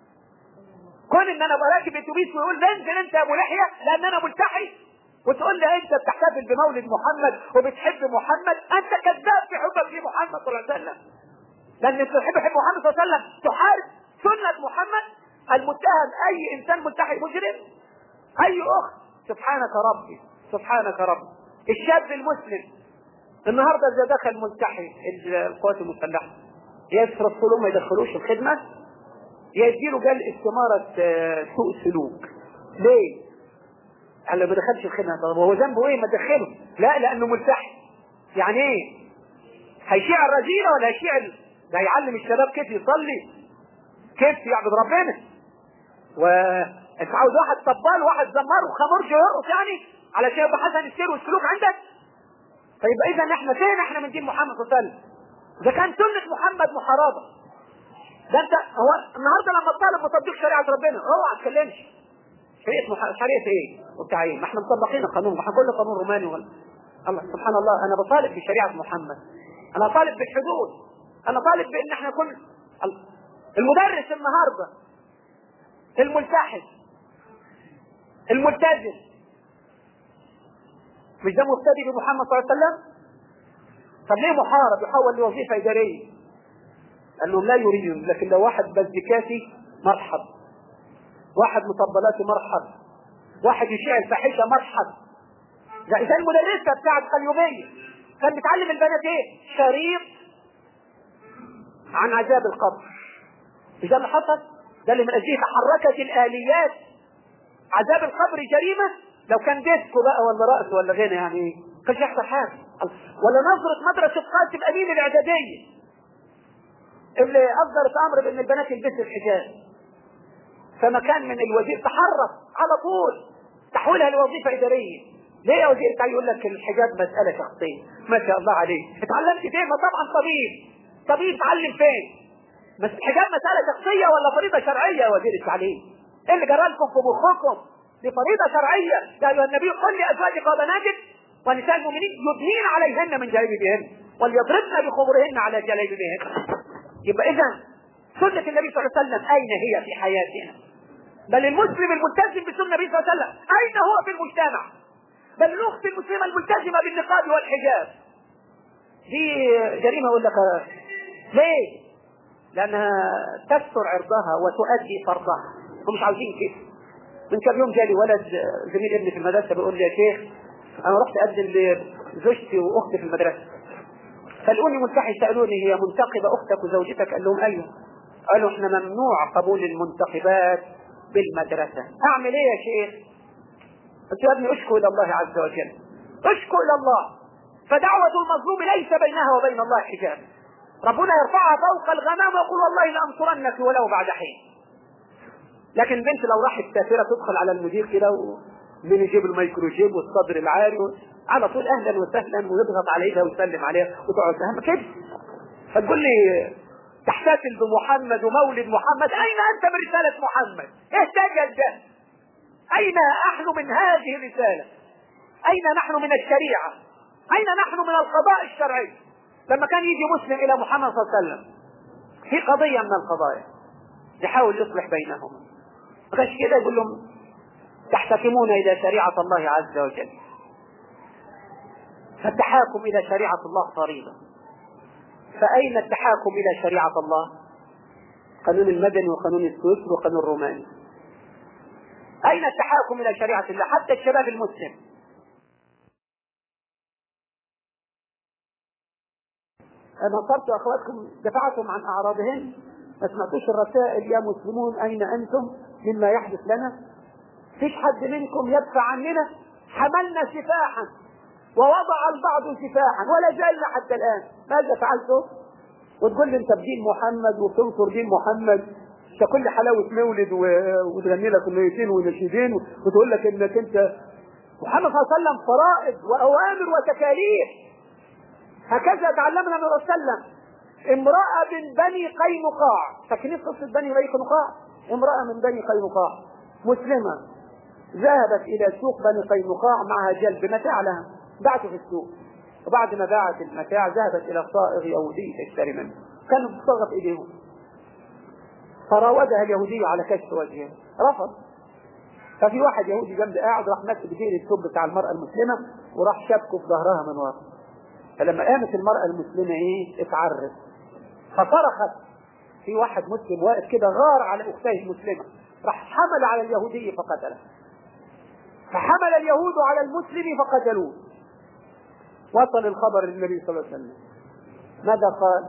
كون ان انا براكب اتوبيس ويقول انزل انت يا ابو لحيه لان انا ملتحي وتقول لي انت بتحتفل بمولد محمد وبتحب محمد انت كذاب في حبك في محمد صلى الله عليه وسلم لان انت تحب حب محمد صلى الله عليه وسلم تحارب سنة محمد المتهم اي انسان ملتحي مجرم اي اخت سبحانك ربي سبحانك ربي الشاب المسلم النهارده اذا دخل ملتحي القوات المسلحه يصرف له ما يدخلوش الخدمه يديله قال استمارة سوء سلوك ليه؟ قال له ما دخلش الخدمة طب هو ذنبه ايه ما دخله لا لانه ملتحي يعني ايه هيشيع الرذيلة ولا هيشيع ال... ده هيعلم الشباب كيف يصلي كيف يعبد ربنا وانت عاوز واحد طبال وواحد زمار وخمرش يرقص يعني علشان يبقى حسن السير والسلوك عندك فيبقى اذا احنا فين احنا من دين محمد صلى الله عليه وسلم اذا كان سنة محمد محاربة ده انت هو النهارده لما الطالب مطبق شريعة ربنا اوعى ما تكلمش شريعة مح... شريعة ايه؟ وبتاع ايه؟ ما احنا مطبقين القانون ما احنا كل قانون روماني ولا الله سبحان الله انا بطالب بشريعة محمد انا طالب بالحدود انا طالب بان احنا كل المدرس النهارده الملتحد الملتزم مش ده مبتدئ بمحمد صلى الله عليه وسلم طب ليه محارب يحول لوظيفة إدارية قال لهم لا يريد لكن لو واحد بزكاتي مرحب واحد مطبلاتي مرحب واحد يشيع الفاحشة مرحب ده إذا المدرسة بتاعت اليومية كان بتعلم البنات إيه؟ شريط عن عذاب القبر مش ده اللي حصل؟ ده اللي من أجله تحركت الآليات عذاب القبر جريمة لو كان ديسكو بقى ولا رقص ولا غنى يعني ايه؟ كانش يحصل حاجة ولا نظرة مدرسة قاسم أمين الإعدادية اللي أصدرت أمر بأن البنات يلبسوا الحجاب فما كان من الوزير تحرك على طول تحويلها لوظيفة إدارية ليه يا وزير تعالى يقول لك الحجاب مسألة شخصية ما شاء الله عليك اتعلمت فين ما طبعا طبيب طبيب اتعلم فين بس الحجاب مسألة شخصية ولا فريضة شرعية يا وزير التعليم ايه اللي جرى لكم في مخكم دي فريضة شرعية يا أيها النبي قل لأزواجك وبناتك ونساء المؤمنين يدنين عليهن من جلابيبهن وليضربن بخمرهن على جلابيبهن يبقى إذا سنة النبي صلى الله عليه وسلم أين هي في حياتنا بل المسلم الملتزم بسنة النبي صلى الله عليه وسلم أين هو في المجتمع بل الأخت المسلمة الملتزمة بالنقاب والحجاب دي جريمة أقول لك ليه؟ لأنها تستر عرضها وتؤدي فرضها هم مش عاوزين كده من كم يوم جالي ولد زميل ابني في المدرسة بيقول لي يا شيخ أنا رحت أقدم لزوجتي وأختي في المدرسة فلقوني ملتحي سألوني هي منتقبة أختك وزوجتك قال لهم أيوه قالوا احنا ممنوع قبول المنتخبات بالمدرسة أعمل إيه يا شيخ قلت يا ابني أشكو إلى الله عز وجل أشكو إلى الله فدعوة المظلوم ليس بينها وبين الله حجاب ربنا يرفعها فوق الغمام ويقول والله لأنصرنك ولو بعد حين لكن البنت لو راحت سافرة تدخل على المدير كده ومن يجيب الميكروجيب والصدر العالي على طول اهلا وسهلا ويضغط على ايدها ويسلم عليها وتقعد اهم كده فتقول لي تحتفل بمحمد ومولد محمد اين انت من رسالة محمد ايه تجد ده اين نحن من هذه الرسالة اين نحن من الشريعة اين نحن من القضاء الشرعي لما كان يجي مسلم الى محمد صلى الله عليه وسلم في قضية من القضايا يحاول يصلح بينهم ما كانش كده يقول لهم تحتكمون إلى شريعة الله عز وجل فالتحاكم إلى شريعة الله فريضة فأين التحاكم إلى شريعة الله قانون المدني وقانون السويس وقانون الروماني أين التحاكم إلى شريعة الله حتى الشباب المسلم نصرت أخواتكم دفعتم عن أعراضهم ما سمعتوش الرسائل يا مسلمون أين أنتم مما يحدث لنا فيش حد منكم يدفع عننا حملنا سفاحا ووضع البعض سفاحا ولا زالنا حتى الآن ماذا فعلتم وتقول لي انت بدين محمد وتنصر دين محمد انت كل حلاوة مولد و... وتغني لك اغنيتين ونشيدين وتقول لك انك انت محمد صلى الله عليه وسلم فرائض واوامر وتكاليف هكذا تعلمنا من رسول الله امرأة من بني قينقاع فاكرين قصة بني قينقاع امرأة من بني قينقاع مسلمة ذهبت إلى سوق بني قينقاع معها جلب متاع لها باعته في السوق وبعد ما باعت المتاع ذهبت إلى صائغ يهودي تشتري منه كانوا بتصرف إيديهم فراودها اليهودي على كشف وجهها رفض ففي واحد يهودي جنب قاعد راح ماسك بديل الثوب بتاع المرأة المسلمة وراح شبكه في ظهرها من ورا فلما قامت المرأة المسلمة ايه اتعرت فصرخت في واحد مسلم واقف كده غار على اخته المسلمة راح حمل على اليهودي فقتله فحمل اليهود على المسلم فقتلوه وصل الخبر للنبي صلى الله عليه وسلم ماذا قال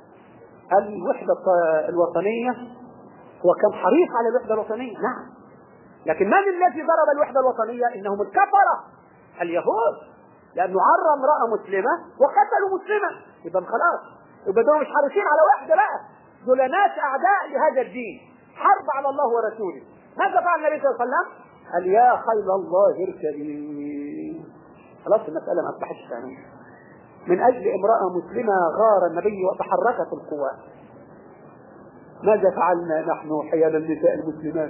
الوحدة الوطنية هو كان حريص على الوحدة الوطنية نعم لكن من الذي ضرب الوحدة الوطنية انهم الكفرة اليهود لانه عرى امرأة مسلمة وقتلوا مسلمة يبقى خلاص يبقى دول مش حريصين على وحدة بقى دول ناس اعداء لهذا الدين حرب على الله ورسوله ماذا فعل النبي صلى الله عليه وسلم قال يا خيل الله اركبي خلاص المسألة ما اصبحتش ثانية من اجل امرأة مسلمة غار النبي وتحركت القوى ماذا فعلنا نحن حيال النساء المسلمات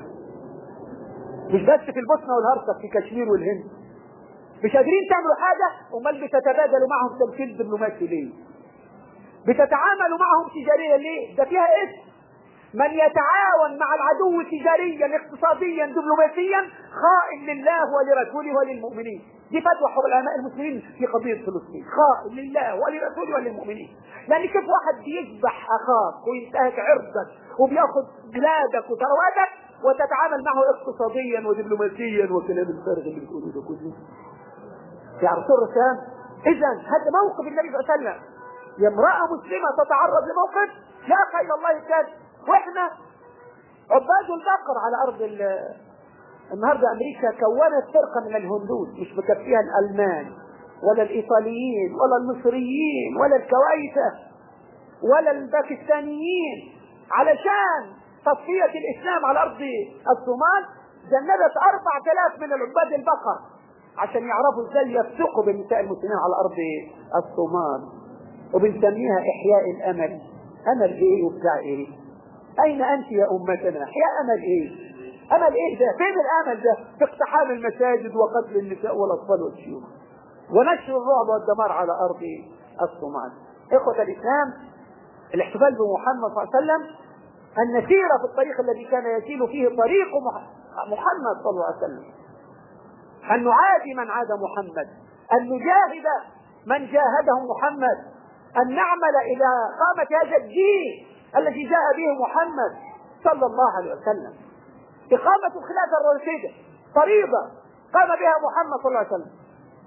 مش بس في البوسنة والهرسك في كشمير والهند مش قادرين تعملوا حاجة امال بتتبادلوا معهم تمثيل دبلوماسي ليه بتتعاملوا معهم تجاريا ليه ده فيها اسم من يتعاون مع العدو تجاريا اقتصاديا دبلوماسيا خائن لله ولرسوله وللمؤمنين دي فتوى حر العلماء المسلمين في قضية فلسطين خائن لله ولرسوله وللمؤمنين لأن كيف واحد بيذبح أخاك وينتهك عرضك وبياخد بلادك وثرواتك وتتعامل معه اقتصاديا ودبلوماسيا وكلام الفارغ اللي بتقوله ده كله يا رسول الرسام إذا هذا موقف النبي صلى الله عليه وسلم يا امرأة مسلمة تتعرض لموقف لا خير الله كان واحنا عباد البقر على أرض النهاردة أمريكا كونت فرقة من الهندوس مش مكفيها الألمان ولا الإيطاليين ولا المصريين ولا الكويتة ولا الباكستانيين علشان تصفية الإسلام على أرض الصومال جندت أربع آلاف من العباد البقر عشان يعرفوا ازاي يفسقوا بالنساء المسلمين على أرض الصومال وبنسميها إحياء الأمل أمل إيه وبتاع إيه أين أنت يا أمتنا إحياء أمل إيه امل ايه ده فين الامل ده في اقتحام المساجد وقتل النساء والاطفال والشيوخ ونشر الرعب والدمار على ارض الصومال اخوة الاسلام الاحتفال بمحمد صلى الله عليه وسلم ان نسير في الطريق الذي كان يسير فيه طريق محمد صلى الله عليه وسلم ان نعادي من عاد محمد ان نجاهد من جاهده محمد ان نعمل الى قامة هذا الدين الذي جاء به محمد صلى الله عليه وسلم إقامة الخلافة الراشدة فريضة قام بها محمد صلى الله عليه وسلم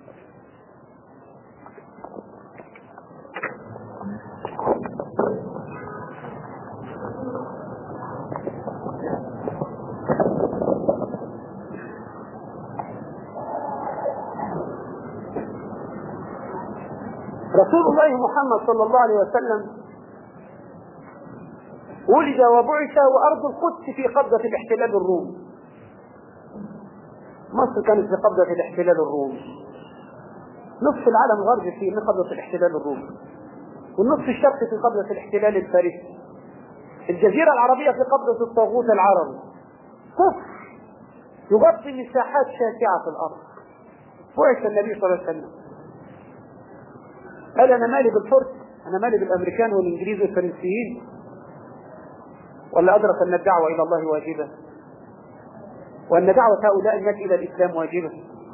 رسول الله محمد صلى الله عليه وسلم ولد وبعث وأرض القدس في قبضة الاحتلال الرومي مصر كانت في قبضة الاحتلال الرومي نصف العالم الغربي في قبضة الاحتلال الرومي والنصف الشرقي في قبضة الاحتلال الفارسي الجزيرة العربية في قبضة الطاغوت العربي كفر يغطي مساحات شاسعة في الأرض بعث النبي صلى الله عليه وسلم قال أنا مالي بالفرس أنا مالي بالأمريكان والإنجليز والفرنسيين ولا أدرك أن الدعوة إلى الله واجبة وأن دعوة هؤلاء الناس إلى الإسلام واجبة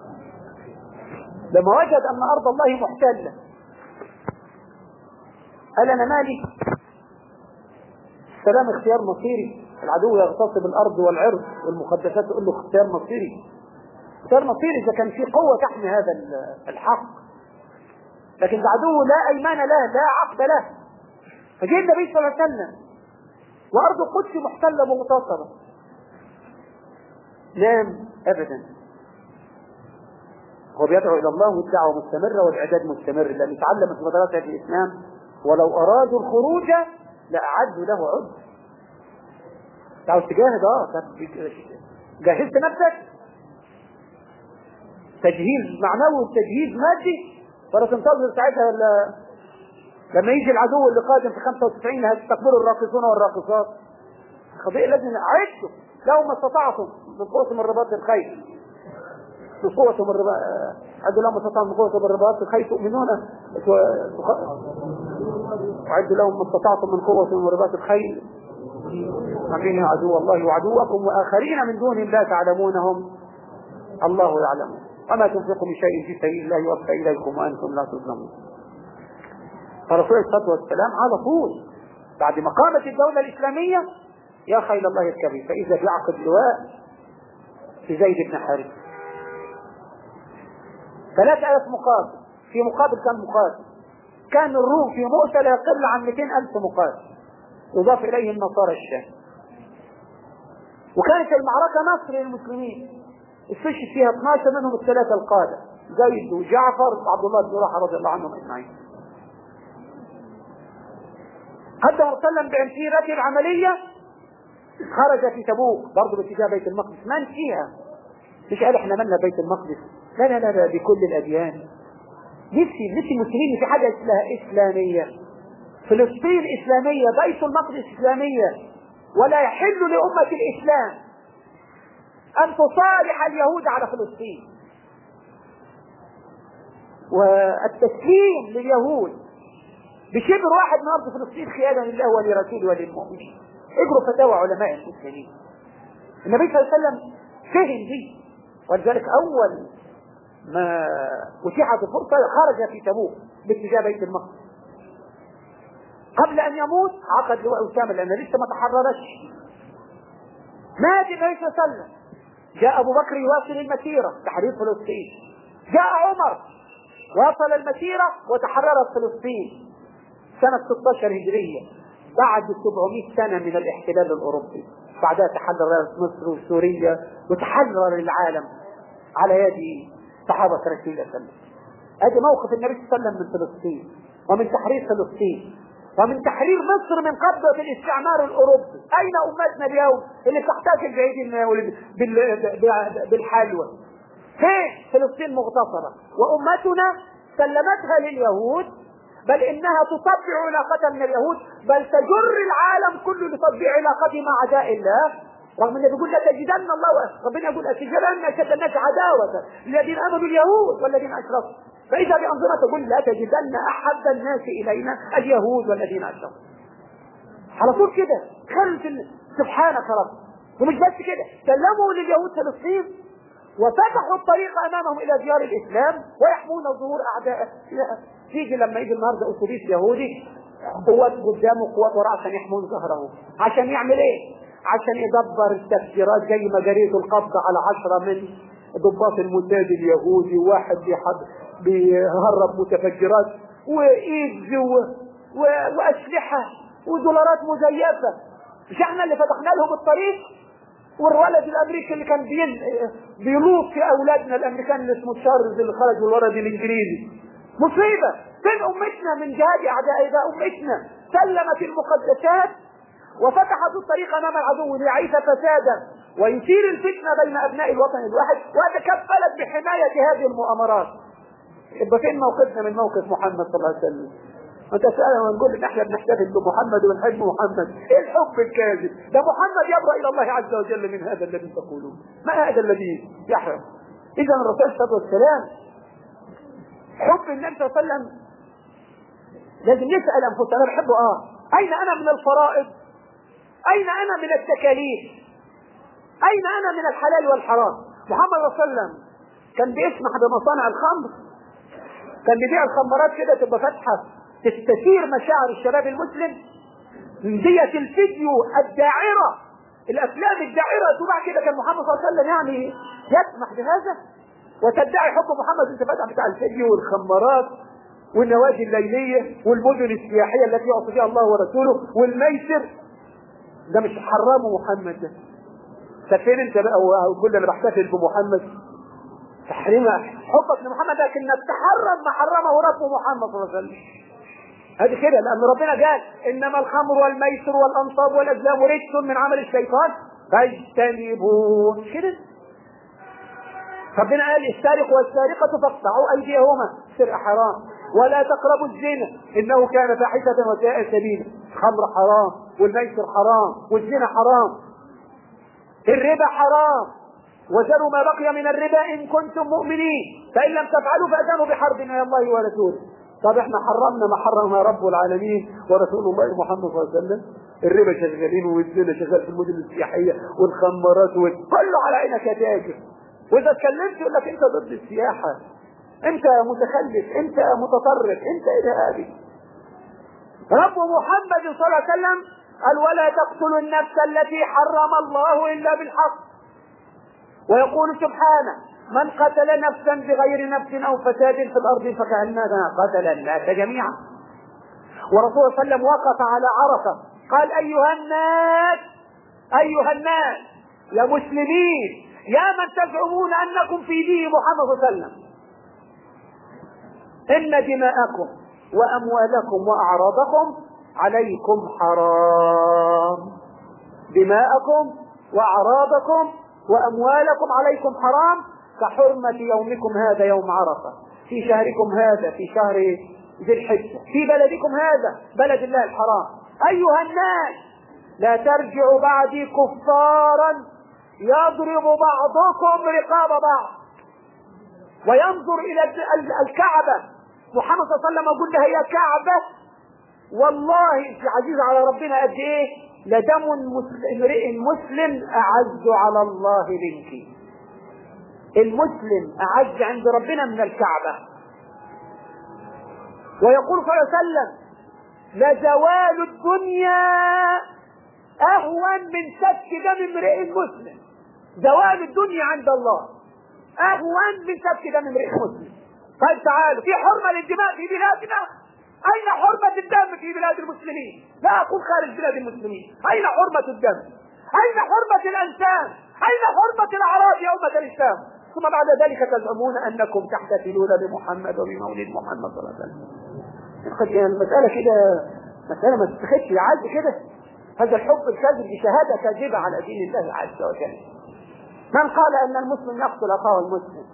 لما وجد أن أرض الله محتلة قال أنا مالي السلام اختيار مصيري العدو يغتصب الأرض والعرض والمقدسات تقول له اختيار مصيري اختيار مصيري إذا كان في قوة تحمي هذا الحق لكن العدو لا أيمان له لا عقد له فجاء النبي صلى الله عليه وسلم وأرض القدس محتلة مغتصبة نام أبدا هو بيدعو إلى الله والدعوة مستمرة والإعداد مستمر لأن تعلم في مدرسة الإسلام ولو أرادوا الخروج لأعدوا له عد عاوز تجاهد اه جهزت نفسك تجهيز معنوي وتجهيز مادي ولا تنتظر ساعتها ولا لما يجي العدو اللي قادم في 95 هتستقبلوا الراقصون والراقصات القضية لازم عدوا لو ما استطعتم من قوة من رباط الخيل من قوة من رباط عدوا لهم ما استطعتم من قوة من رباط الخيل تؤمنون وعدوا لهم ما استطعتم من قوة من رباط الخيل عاملين عدو الله وعدوكم وآخرين من دون لا تعلمونهم الله يعلم وما تنفقوا من شيء في سبيل الله يوفى إليكم وأنتم لا تظلمون فرسول الصلاة والسلام على طول بعد ما قامت الدولة الإسلامية يا خيل الله اركبي فإذا في عقد لواء في زيد بن حارث ثلاث آلاف مقاتل في مقابل كم مقاتل كان الروم في مؤتة لا يقل عن 200 ألف مقاتل يضاف إليه النصارى الشام وكانت المعركة نصر للمسلمين استشهد فيها 12 منهم الثلاثة القادة زيد وجعفر وعبد الله بن رواحة رضي الله عنهم أجمعين حتى وسلم بأمثيلته العملية خرج في تبوك برضه باتجاه بيت المقدس من فيها مش قال احنا مالنا بيت المقدس لا لا لا, لا بكل الأديان نفسي نفسي المسلمين في حاجة اسمها إسلامية فلسطين إسلامية بيت المقدس إسلامية ولا يحل لأمة الإسلام أن تصالح اليهود على فلسطين والتسليم لليهود بشبر واحد من أرض فلسطين خيانة لله ولرسوله وللمؤمنين اجروا فتاوى علماء المسلمين النبي صلى الله عليه وسلم فهم دي ولذلك أول ما أتيحت الفرصة خرج في تبوك باتجاه بيت المقدس قبل أن يموت عقد لواء أسامة لأنه لسه ما تحررش مات النبي صلى الله عليه وسلم جاء أبو بكر يواصل المسيرة تحرير فلسطين جاء عمر واصل المسيرة وتحررت فلسطين سنة 16 هجرية بعد 700 سنة من الاحتلال الأوروبي بعدها تحررت مصر وسوريا وتحرر العالم على يد صحابة رسول الله صلى الله عليه وسلم ادي موقف النبي صلى الله عليه وسلم من فلسطين ومن تحرير فلسطين ومن تحرير مصر من قبضة الاستعمار الأوروبي أين أمتنا اليوم اللي تحتاج الجهيد بالحلوى فين فلسطين مغتصبة وأمتنا سلمتها لليهود بل إنها تطبع علاقتها من اليهود بل تجر العالم كله لتطبيع علاقته مع أعداء الله رغم انه بيقول لتجدن الله ربنا يقول اتجدن اشد الناس عداوة الذين امنوا اليهود والذين اشركوا فاذا بانظمه تقول لا تجدن احب الناس الينا اليهود والذين اشركوا على طول كده خلف سبحانك رب ومش بس كده سلموا لليهود فلسطين وفتحوا الطريق امامهم الى ديار الاسلام ويحمون ظهور اعداء تيجي لما يجي النهارده اتوبيس يهودي قوات قدامه قوات وراه عشان يحمون ظهره عشان يعمل ايه؟ عشان يدبر التفجيرات زي ما جريت القبض على عشرة من ضباط الموساد اليهودي وواحد بيحب بيهرب متفجرات وايدز و... و... واسلحه ودولارات مزيفه مش احنا اللي فتحنا لهم الطريق والولد الامريكي اللي كان بين بيلوط في اولادنا الامريكان اللي اسمه تشارلز اللي خرج والولد الانجليزي مصيبه فين امتنا من جهاد اعداء اذا امتنا سلمت المقدسات وفتحت الطريق امام العدو ليعيش فسادا ويثير الفتنه بين ابناء الوطن الواحد وتكفلت بحمايه هذه المؤامرات يبقى فين موقفنا من موقف محمد صلى الله عليه وسلم انت تسألنا ونقول ان احنا بنحتفل بمحمد ونحب محمد ايه الحب الكاذب ده محمد يبرأ الى الله عز وجل من هذا الذي تقولون ما هذا الذي يحرم اذا الرسول صلى الله عليه وسلم حب النبي صلى الله عليه وسلم لازم نسأل انفسنا انا بحبه اه اين انا من الفرائض اين انا من التكاليف أين أنا من الحلال والحرام محمد صلى الله عليه وسلم كان بيسمح بمصانع الخمر كان بيبيع الخمرات كده تبقى فاتحة تستثير مشاعر الشباب المسلم دية الفيديو الداعرة الأفلام الداعرة تباع كده كان محمد صلى الله عليه وسلم يعني يسمح بهذا وتدعي حكم محمد انت فاتح بتاع الفيديو والخمرات والنوادي الليلية والمدن السياحية التي يعصي فيها الله ورسوله والميسر ده مش حرمه محمد ده فين انت بقى وكل انا بحتفل بمحمد تحريم حبك لمحمد لكنك تحرم ما حرمه رب محمد صلى الله عليه وسلم هذه كده لان ربنا قال انما الخمر والميسر والانصاب والازلام رجس من عمل الشيطان فاجتنبوه كده ربنا قال السارق والسارقة فاقطعوا أيديهما سرقة حرام ولا تقربوا الزنا إنه كان فاحشة وساء سبيلا الخمر حرام والميسر حرام والزنا حرام الربا حرام وذروا ما بقي من الربا إن كنتم مؤمنين فإن لم تفعلوا فأذنوا بحرب من الله ورسوله طب احنا حرمنا ما حرمها رب العالمين ورسول الله محمد صلى الله عليه وسلم الربا شغالين والزنا شغال في المدن السياحيه والخمارات كله على عينك يا تاجر واذا اتكلمت يقول لك انت ضد السياحه انت متخلف انت متطرف انت ارهابي رب محمد صلى الله عليه وسلم قال ولا تقتلوا النفس التي حرم الله الا بالحق ويقول سبحانه من قتل نفسا بغير نفس او فساد في الارض فكانما قتل الناس جميعا ورسول الله صلى الله عليه وسلم وقف على عرفه قال ايها الناس ايها الناس يا مسلمين يا من تزعمون انكم في دين محمد صلى الله عليه وسلم ان دماءكم واموالكم واعراضكم عليكم حرام دماءكم واعراضكم واموالكم عليكم حرام كحرمة يومكم هذا يوم عرفة في شهركم هذا في شهر ذي الحجة في بلدكم هذا بلد الله الحرام أيها الناس لا ترجعوا بعدي كفارا يضرب بعضكم رقاب بعض وينظر إلى الكعبة محمد صلى الله عليه وسلم يقول لها هي كعبة والله انت عزيز على ربنا قد ايه لدم امرئ مسلم اعز على الله منك المسلم اعز عند ربنا من الكعبه ويقول صلى الله عليه وسلم لزوال الدنيا اهون من سفك دم امرئ مسلم زوال الدنيا عند الله اهون من سفك دم امرئ مسلم طيب تعالوا في حرمه للدماء في بلادنا أين حرمة الدم في بلاد المسلمين؟ لا أقول خارج بلاد المسلمين، أين حرمة الدم؟ أين حرمة الأنسان؟ أين حرمة الأعراض يا أمة الإسلام؟ ثم بعد ذلك تزعمون أنكم تحتفلون بمحمد وبمولد محمد صلى الله عليه وسلم. قد يعني المسألة كده مسألة ما تتخذش عاد كده هذا الحب الكاذب بشهادة كاذبة على دين الله عز وجل. من قال أن المسلم يقتل أخاه المسلم؟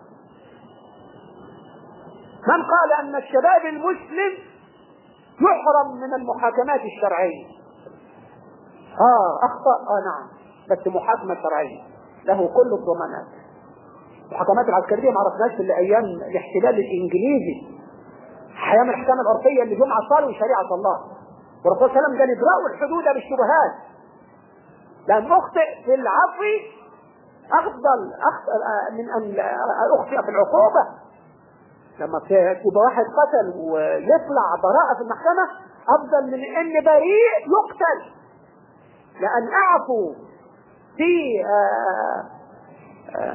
من قال أن الشباب المسلم يحرم من المحاكمات الشرعية اه اخطأ اه نعم بس محاكمة شرعية له كل الضمانات المحاكمات العسكرية ما عرفناش الا ايام الاحتلال الانجليزي ايام الاحكام العرفية اللي جم عصروا شريعة الله والرسول صلى الله عليه وسلم قال ادرأوا الحدود بالشبهات لأن أخطئ في العفو أفضل من أن أخطئ في العقوبة لما يبقى واحد قتل ويطلع براءة في المحكمة أفضل من إن بريء يقتل لأن أعفو في آآ آآ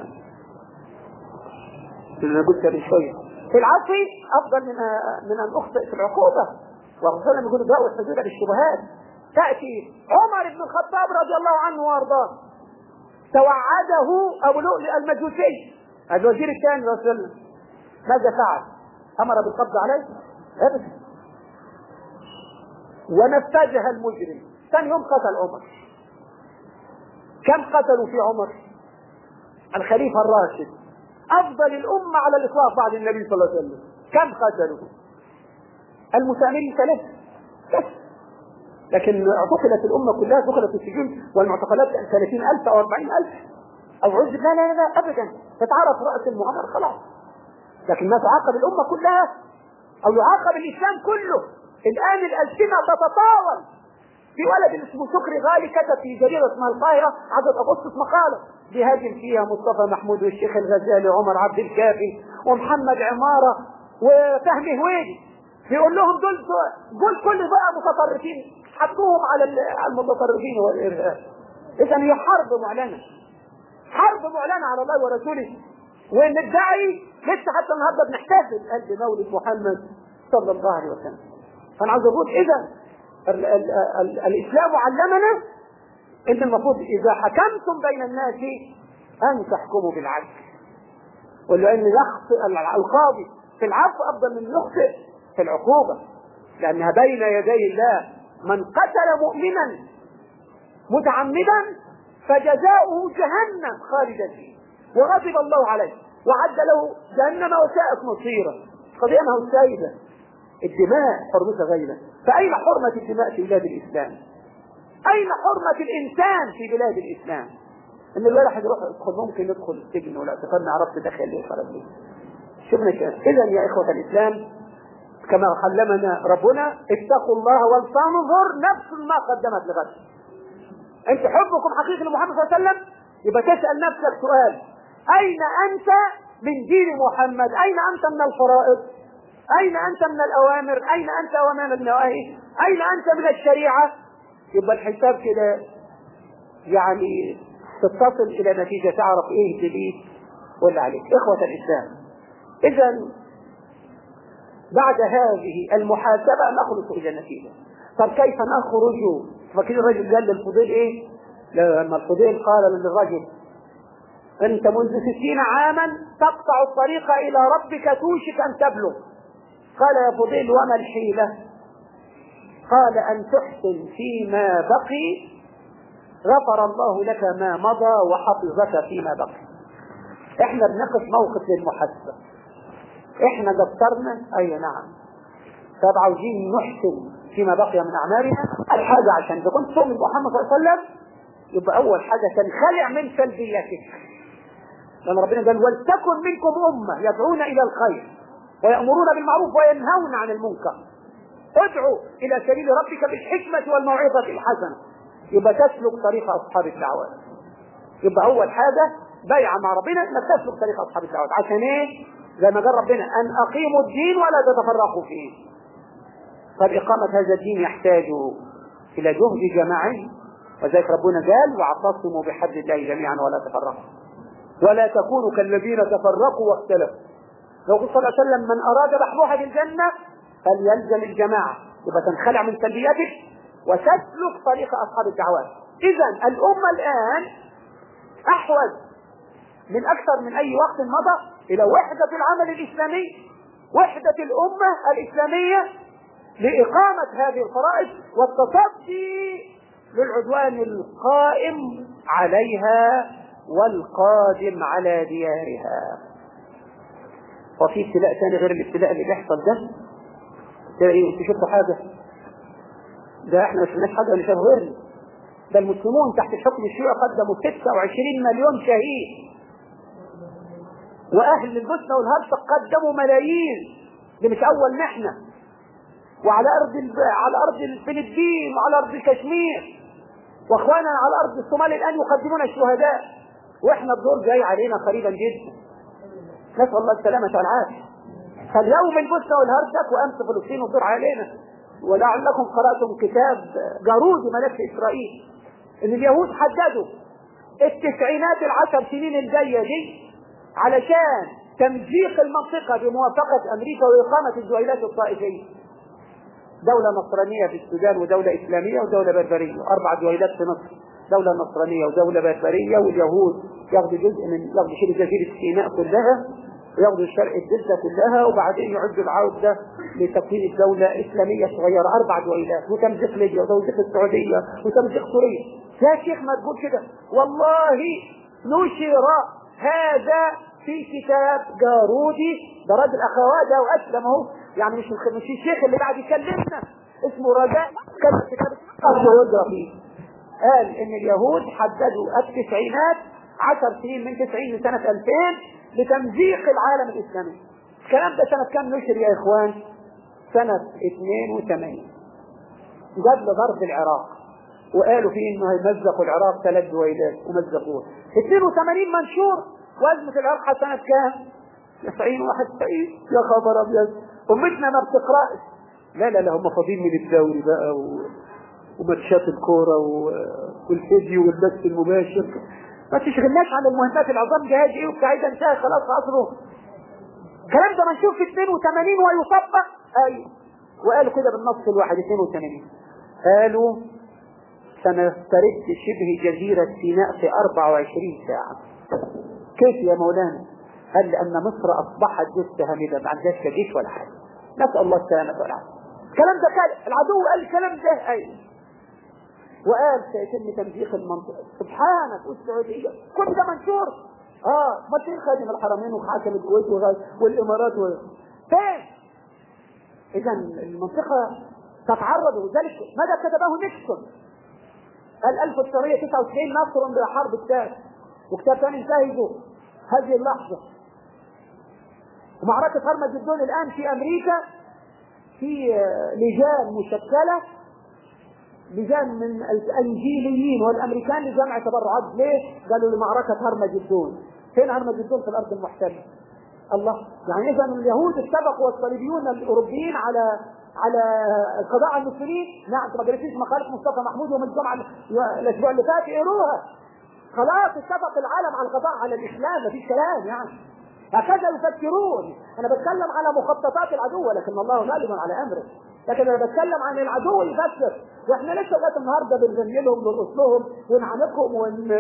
اللي قلت من شوية في العفو أفضل من من أن أخطئ في العقوبة والرسول لما يقول ادرأوا الحدود بالشبهات تأتي عمر بن الخطاب رضي الله عنه وأرضاه توعده أبو لؤلؤ المجوسي الوزير الثاني رسول الله ماذا فعل؟ امر بالقبض عليه؟ ابدا ونفذها المجرم ثاني يوم قتل عمر كم قتلوا في عمر؟ الخليفة الراشد أفضل الأمة على الإطلاق بعد النبي صلى الله عليه وسلم كم قتلوا؟ المسامرين ثلاثة بس لكن اعتقلت الأمة كلها دخلت في السجون والمعتقلات 30000 أو 40000 أو عزب لا لا لا أبدا تتعرف رأس المؤامرة خلاص لكن ما تعاقب الأمة كلها أو يعاقب الإسلام كله الآن الألسنة تتطاول في ولد اسمه شكري غالي كتب في جريدة اسمها القاهرة عدد أغسطس مقالة بيهاجم فيها مصطفى محمود والشيخ الغزالي وعمر عبد الكافي ومحمد عمارة وفهمي هويدي بيقول لهم دول دول كل بقى متطرفين حطوهم على على المتطرفين والارهاب اذا هي حرب معلنه حرب معلنه على الله ورسوله وندعي لسه حتى النهارده بنحتفل قلب مولد محمد صلى الله عليه وسلم فانا عاوز اقول اذا ال ال ال الاسلام علمنا ان المفروض اذا حكمتم بين الناس ان تحكموا بالعدل ولان يخطئ القاضي في العفو افضل من يخطئ في العقوبه لانها بين يدي الله من قتل مؤمنا متعمدا فجزاؤه جهنم خالدا فيه وغضب الله عليه وعد له جهنم وساءت مصيره قضيه انه السيده الدماء حرمتها غيبه فاين حرمه الدماء في بلاد الاسلام اين حرمه الانسان في بلاد الاسلام ان الواحد يروح يدخل ممكن يدخل السجن ولا تفرني عرفت دخل ليه خرج ليه شفنا كده اذا يا اخوه الاسلام كما علمنا ربنا اتقوا الله ولتنظر نفس ما قدمت لغد انت حبكم حقيقي لمحمد صلى الله عليه وسلم يبقى تسال نفسك سؤال اين انت من دين محمد اين انت من الفرائض اين انت من الاوامر اين انت ومن النواهي اين انت من الشريعه يبقى الحساب كده يعني تتصل الى نتيجه تعرف ايه جديد ولا عليك اخوه الاسلام اذا بعد هذه المحاسبة نخلص إلى النتيجة طب كيف نخرج فاكرين الرجل قال للفضيل إيه لما الفضيل قال للرجل أنت منذ ستين عاما تقطع الطريق إلى ربك توشك أن تبلغ قال يا فضيل وما الحيلة قال أن تحسن فيما بقي غفر الله لك ما مضى وحفظك فيما بقي احنا بنقف موقف للمحاسبه احنا دفترنا اي نعم طب عاوزين نحسن فيما بقي من اعمالنا الحاجه عشان تكون تؤمن محمد صلى الله عليه وسلم يبقى اول حاجه تنخلع من سلبياتك لان ربنا قال ولتكن منكم امه يدعون الى الخير ويامرون بالمعروف وينهون عن المنكر ادعوا الى سبيل ربك بالحكمه والموعظه الحسنه يبقى تسلك طريق اصحاب الدعوات يبقى اول حاجه بيعه مع ربنا انك تسلك طريق اصحاب الدعوات عشان ايه زي ما قال ربنا أن أقيموا الدين ولا تتفرقوا فيه فالإقامة هذا الدين يحتاج إلى جهد جماعي وذلك ربنا قال واعتصموا بحبل الله جميعا ولا تفرقوا ولا تكونوا كالذين تفرقوا واختلفوا لو صلى الله عليه وسلم من أراد بحبوحة الجنة فليلزم الجماعة يبقى تنخلع من سلبياتك وتسلك طريق أصحاب الدعوات إذا الأمة الآن أحوج من أكثر من أي وقت مضى إلى وحدة العمل الإسلامي وحدة الأمة الإسلامية لإقامة هذه الفرائض والتصدي للعدوان القائم عليها والقادم على ديارها وفي ابتلاء ثاني غير الابتلاء اللي بيحصل ده تلاقي انت شفت حاجه ده احنا ما شفناش حاجه اللي شاف غيرنا ده المسلمون تحت الحكم الشيوعي قدموا 26 مليون شهيد واهل البوسنه والهرسك قدموا ملايين دي مش اول محنه وعلى ارض الب... على ارض الفلبين وعلى ارض كشمير واخواننا على ارض الصومال الان يقدمون الشهداء واحنا الدور جاي علينا قريبا جدا نسال الله السلامه والعافيه فاليوم البوسنه والهرسك وامس فلسطين الدور علينا ولعلكم قراتم كتاب جارود ملك اسرائيل ان اليهود حددوا التسعينات العشر سنين الجايه دي علشان تمزيق المنطقة بموافقة أمريكا وإقامة الدولات الطائفية دولة نصرانية في السودان ودولة إسلامية ودولة بربرية أربع دويلات في مصر دولة نصرانية ودولة بربرية واليهود ياخذوا جزء من ياخذوا شبه جزيرة سيناء كلها وياخذوا الشرق الدلتا كلها وبعدين يعدوا العودة لتكوين الدولة إسلامية صغيرة أربع دويلات وتمزيق ليبيا وتمزيق السعودية وتمزيق سوريا يا شيخ ما تقول كده والله نشر هذا في كتاب جارودي ده راجل اخوات ده واسلم اهو يعني مش مش الشيخ اللي قاعد يكلمنا اسمه رجاء كتب كتاب فيه قال ان اليهود حددوا التسعينات عشر سنين من 90 لسنة 2000 لتمزيق العالم الاسلامي الكلام ده سنة كام نشر يا اخوان سنة 82 قبل ضرب العراق وقالوا فيه انه هيمزقوا العراق ثلاث دويلات ومزقوها 82 منشور وازمه العراق سنه كام؟ 90 91 يا خبر ابيض امتنا ما بتقراش لا لا لا هم فاضيين من الدوري بقى و... وماتشات الكوره و... والفيديو والبث المباشر ما تشغلناش عن المهمات العظام جهاز ايه وبتاع ده انتهى خلاص عصره الكلام ده منشور في 82 ويطبق ايوه وقالوا كده بالنص الواحد 82 قالوا سنسترد شبه جزيرة سيناء في 24 ساعة كيف يا مولانا قال لأن مصر أصبحت جثة هامدة ما عندهاش جيش ولا حاجة نسأل الله السلامة والعافية الكلام ده كان العدو قال الكلام ده أيوه وقال سيتم تمزيق المنطقة سبحانك والسعودية كل ده منشور اه ما فين خادم الحرمين وحاكم الكويت والامارات و... فين اذا المنطقة تتعرض وذلك ماذا كتبه نيكسون قال 1999 نصر بلا حرب الثالث وكتاب ثاني انتهزوا هذه اللحظة ومعركة هرمجدون الآن في أمريكا في لجان مشكلة لجان من الانجيليين والامريكان لجمع تبرعات ليه؟ قالوا لمعركه هرمجدون فين هرمجدون في الارض المحتله الله يعني اذا اليهود اتفقوا والصليبيون الاوروبيين على على القضاء على المسلمين نعم ما قريتيش مقاله مصطفى محمود يوم الجمعه الاسبوع اللي فات اقروها خلاص اتفق العالم على القضاء على الاسلام مفيش كلام يعني هكذا يفكرون انا بتكلم على مخططات العدو لكن الله غالب على امره لكن انا بتكلم عن العدو يفكر واحنا لسه لغايه النهارده بنغني لهم نرقص لهم ونعانقهم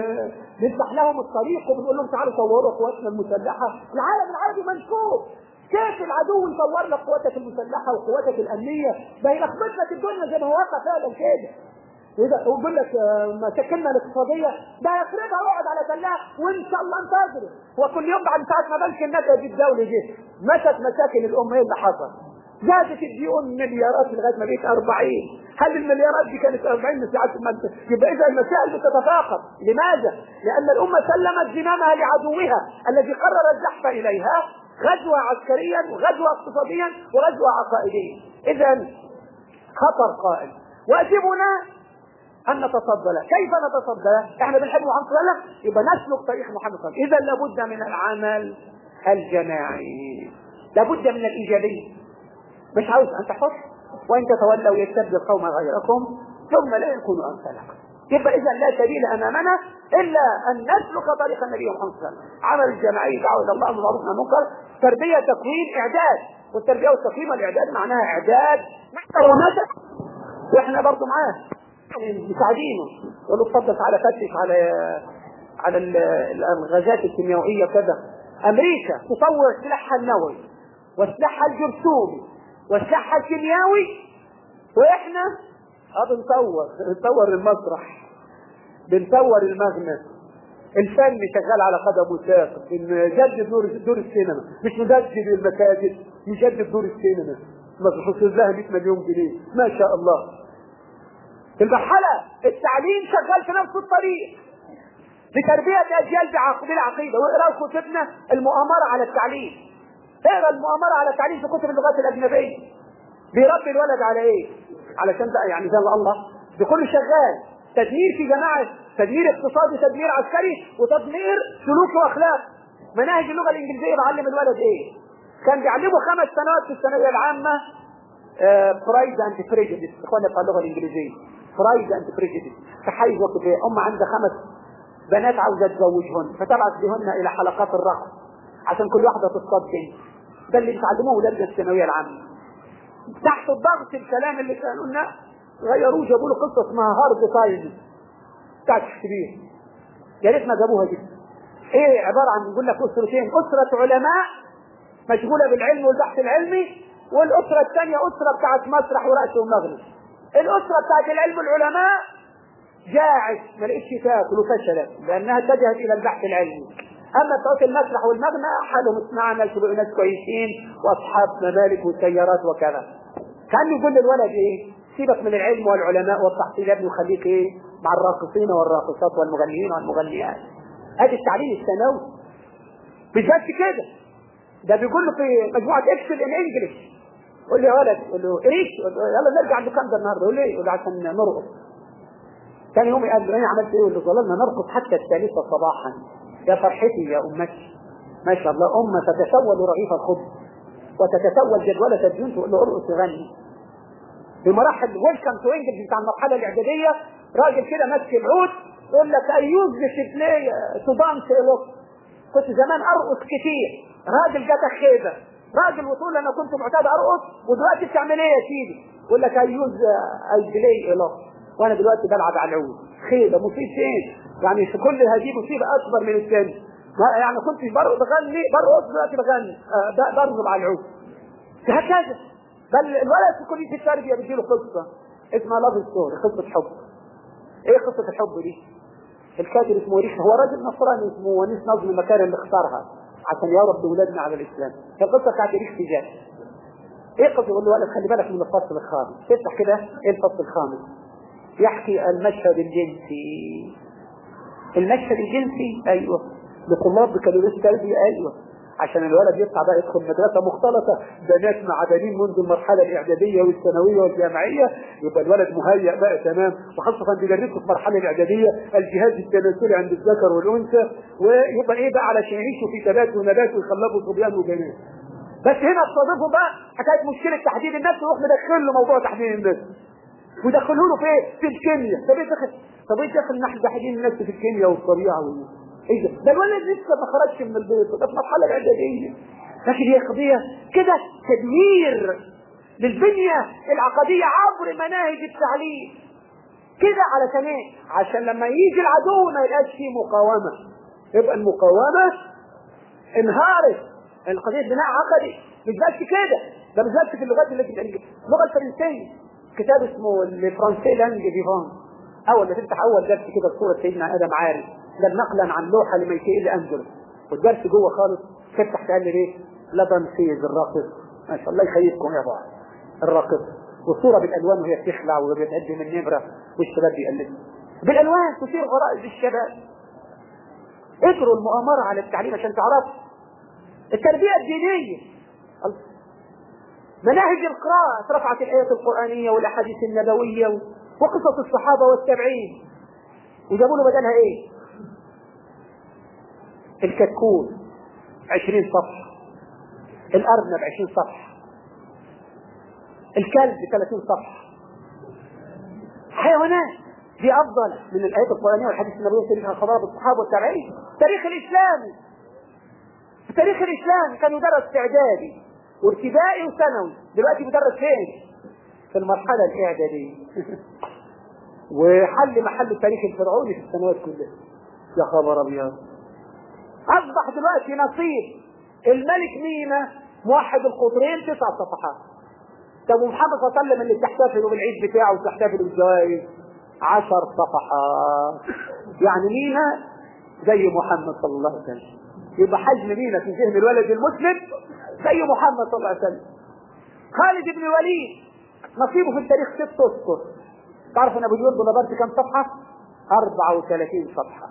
ونفتح لهم الطريق وبنقول لهم تعالوا صوروا قواتنا المسلحه العالم العربي منشوف كيف العدو يصور لك قواتك المسلحه وقواتك الامنيه ده يلخبط لك الدنيا زي ما هو واقع فعلا كده وإذا ويقول لك مشاكلنا الاقتصادية ده يخربها ويقعد على فلاح وإن شاء الله انتظروا هو كل يوم بعد ساعة ما بنك النتائج الدولي جه مشت مشاكل الأمة إيه اللي حصل؟ زادت الديون مليارات لغايه ما بقيت 40 هل المليارات دي كانت 40 من ساعه ما يبقى اذا المسائل بتتفاقم لماذا؟ لان الامه سلمت زمامها لعدوها الذي قرر الزحف اليها غزوه عسكريا وغزوه اقتصاديا وغزوه عقائديا اذا خطر قائم واجبنا ان نتصدى له كيف نتصدى له؟ احنا بنحب محمد صلى الله عليه وسلم يبقى نسلك طريق محمد صلى الله عليه وسلم اذا لابد من العمل الجماعي لابد من الايجابيه مش عاوز أن تحط وإن تتولوا يستبدل قوما غيركم ثم لا يكونوا أمثالكم يبقى إذا لا سبيل أمامنا إلا أن نسلك طريق النبي محمد صلى الله عليه وسلم عمل الجماعي دعوة إلى الله بالمعروف والنهي عن المنكر تربية تكوين إعداد والتربية والتقييم والإعداد معناها إعداد محترمات وإحنا برضه معاه مساعدينه يقول له اتفضل تعالى فتش على على الغازات الكيميائية كذا أمريكا تطور سلاحها النووي وسلاحها الجرثومي والسلاح الكيميائي واحنا اه بنصور بنصور المسرح بنصور المغنى الفن شغال على قدم وساق بنجدد دور دور السينما مش نجدد المساجد نجدد دور السينما مصروف لها 100 مليون جنيه ما شاء الله المرحلة التعليم شغال في نفس الطريق لتربية أجيال بالعقيدة واقرأوا كتبنا المؤامرة على التعليم اقرا المؤامرة على التعليم في كتب اللغات الأجنبية بيربي الولد على ايه؟ علشان بقى يعني زي الله ده كله شغال تدمير في جماعة تدمير اقتصادي تدمير عسكري وتدمير سلوكي واخلاق مناهج اللغة الإنجليزية بعلم الولد ايه؟ كان بيعلمه خمس سنوات في الثانوية العامة فرايد اند بريجيديس اخوانا بتاع اللغة الإنجليزية فرايد اند بريجيديس تحيز وقت ايه؟ أم عندها خمس بنات عاوزة تزوجهن فتبعث بهن إلى حلقات الرقص عشان كل واحدة تصطاد بنت ده اللي بيتعلموه ولادنا الثانوية العامة تحت الضغط الكلام اللي كانوا لنا غيروه جابوا له قصة اسمها هارد تايم بتاعت شكسبير يا ريت ما جابوها دي ايه عبارة عن نقول لك أسرتين أسرة علماء مشغولة بالعلم والبحث العلمي والأسرة الثانية أسرة بتاعت مسرح ورأس ومغنى الأسرة بتاعت العلم والعلماء جاعت ما لقيتش تاكل وفشلت لأنها اتجهت إلى البحث العلمي اما بتوع المسرح والمغنى حالهم اسمعنا تبقوا ناس كويسين واصحاب ممالك وسيارات وكذا كان يقول للولد ايه سيبك من العلم والعلماء والتحصيل يا ابني وخليك ايه مع الراقصين والراقصات والمغنيين والمغنيات ادي التعليم الثانوي مش بس كده ده بيقول له في مجموعه اكسل ان انجلش قول لي يا ولد قول له ايش يلا نرجع لكندا النهارده يقول لي يقول له عشان نرقص ثاني يوم قال له انا عملت ايه؟ اللي ظللنا نرقص حتى الثالثه صباحا يا فرحتي يا امتي ما شاء الله امه تتسول رغيف الخبز وتتسول جدولة الدين تقول له ارقص وغني في مراحل ويلكم تو انجلش بتاع المرحله الاعداديه راجل كده ماسك العود يقول لك ايوز بلاي تو دانس كنت زمان ارقص كتير راجل جاتك خيبه راجل وتقول انا كنت معتاد ارقص ودلوقتي بتعمل ايه يا سيدي؟ يقول لك ايوز اي بلاي الوك وانا دلوقتي بلعب على العود خيبه مصيبتين يعني في كل هذه مصيبه اكبر من الثاني يعني كنت برقص بغني برقص دلوقتي بغني آه برغب على العود هكذا بل الولد في كليه التربيه بيديله قصه اسمها لاف ستوري قصه حب ايه قصه الحب دي؟ الكاتب اسمه ريح هو راجل نصراني اسمه ونيس نظم المكان اللي اختارها عشان يربي اولادنا على الاسلام هي القصه بتاعت ريح تجاه ايه قصه يقول له ولد خلي بالك من الفصل الخامس تفتح كده ايه الفصل الخامس يحكي المشهد الجنسي المشهد الجنسي ايوه لطلاب بكالوريوس تربيه ايوه عشان الولد يطلع بقى يدخل مدرسة مختلطة بنات مع بنين منذ المرحلة الإعدادية والثانوية والجامعية يبقى الولد مهيأ بقى تمام وخاصة بيدرسوا في المرحلة الإعدادية الجهاز التناسلي عند الذكر والأنثى ويبقى إيه بقى علشان يعيشوا في ثبات ونبات ويخلفوا صبيان وبنات بس هنا تصادفوا بقى حكاية مشكلة تحديد النفس ويروح مدخل له موضوع تحديد النفس ودخلوا له في في الكيمياء طب ايه دخل طب ايه دخل ناحية تحديد النفس في الكيمياء والطبيعة وال... ايه ده؟ ده الولد لسه ما خرجش من البيت ده في المرحله الاعداديه لكن هي قضيه كده تدمير للبنيه العقديه عبر مناهج التعليم كده علشان ايه؟ عشان لما يجي العدو ما يبقاش فيه مقاومه يبقى المقاومه انهارت القضيه بناء عقدي مش بس كده ده مش بس في اللغات التي اللغه الفرنسيه كتاب اسمه الفرنسي لانج فيفان اول ما تفتح اول درس كده بصوره سيدنا ادم عارف ده نقلا عن لوحه لميكائيل انجلو والدرس جوه خالص تفتح تقول لي ايه لبنسيز الراقص ما شاء الله يخيبكم يا بعض الراقص والصوره بالالوان وهي بتخلع وبتقدم النمره والشباب بيقلدوا بالالوان تثير غرائز الشباب اجروا المؤامره على التعليم عشان تعرفوا التربيه الدينيه مناهج القراءة رفعت الآيات القرآنية والأحاديث النبوية وقصص الصحابة والتابعين وجابوا له بدلها إيه؟ الكتكوت عشرين صفحة الأرنب عشرين صفحة الكلب ثلاثين صفحة حيوانات دي أفضل من الآيات القرآنية والحديث النبوي تاريخ الخبر بالصحابة والتابعين التاريخ الإسلامي التاريخ الإسلامي كان يدرس في إعدادي وابتدائي وثانوي دلوقتي بيدرس فين؟ في المرحلة الإعدادية وحل محل التاريخ الفرعوني في السنوات كلها يا خبر أبيض أصبح دلوقتي نصيب الملك مينا موحد القطرين تسع صفحات طب ومحمد صلى الله عليه وسلم اللي بتحتفلوا بالعيد بتاعه وتحتفلوا بالجوائز عشر صفحات يعني مينا زي محمد صلى الله عليه وسلم يبقى حجم مينا في ذهن الولد المسلم زي محمد صلى الله عليه وسلم خالد بن الوليد نصيبه في التاريخ ست اسطر تعرف ان ابو جول بونابرت كم صفحه 34 صفحه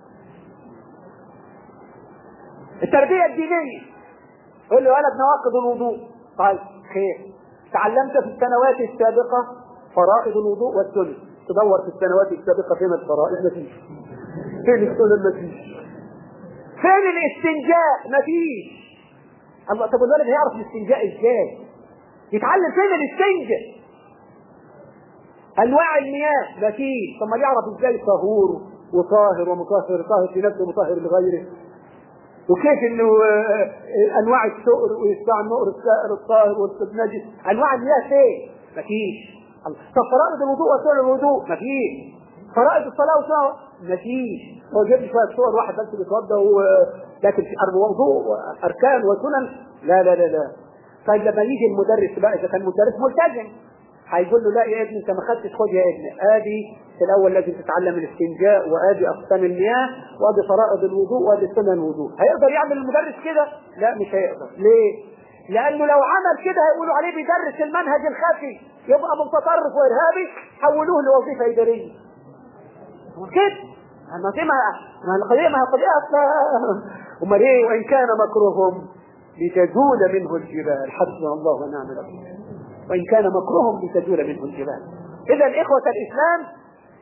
التربيه الدينيه قول له ولد نواقض الوضوء طيب خير تعلمت في السنوات السابقه فرائض الوضوء والسنن تدور في السنوات السابقه فين الفرائض مفيش فين السنن مفيش فين الاستنجاء مفيش الله طب الولد هيعرف الاستنجاء ازاي يتعلم فين الاستنجاء انواع المياه مفيش طب ما يعرف ازاي طهور وطاهر ومطهر طاهر في نفسه ومطهر لغيره وكيف انه انواع السؤر ويستع النقر السائر الطاهر والنجس انواع المياه فين مفيش طب فرائض الوضوء وسؤال الوضوء مفيش فرائض الصلاه وسؤال مفيش هو جاب لي شويه صور واحد بس بيتوضا و... لكن في وضوء اركان وسنن لا لا لا لا طيب لما يجي المدرس بقى اذا كان مدرس ملتزم هيقول له لا يا ابني انت ما خدتش خد يا ابني ادي في الاول لازم تتعلم الاستنجاء وادي اقسام المياه وادي فرائض الوضوء وادي سنن الوضوء هيقدر يعمل المدرس كده لا مش هيقدر ليه لانه لو عمل كده هيقولوا عليه بيدرس المنهج الخفي يبقى متطرف وارهابي حولوه لوظيفه اداريه وكده ما في ما القضيه ما هي قضيه اصلا امال ايه وان كان مكرهم لتزول منه الجبال حسبنا الله ونعم الوكيل وان كان مكرهم لتزول منه الجبال اذا اخوه الاسلام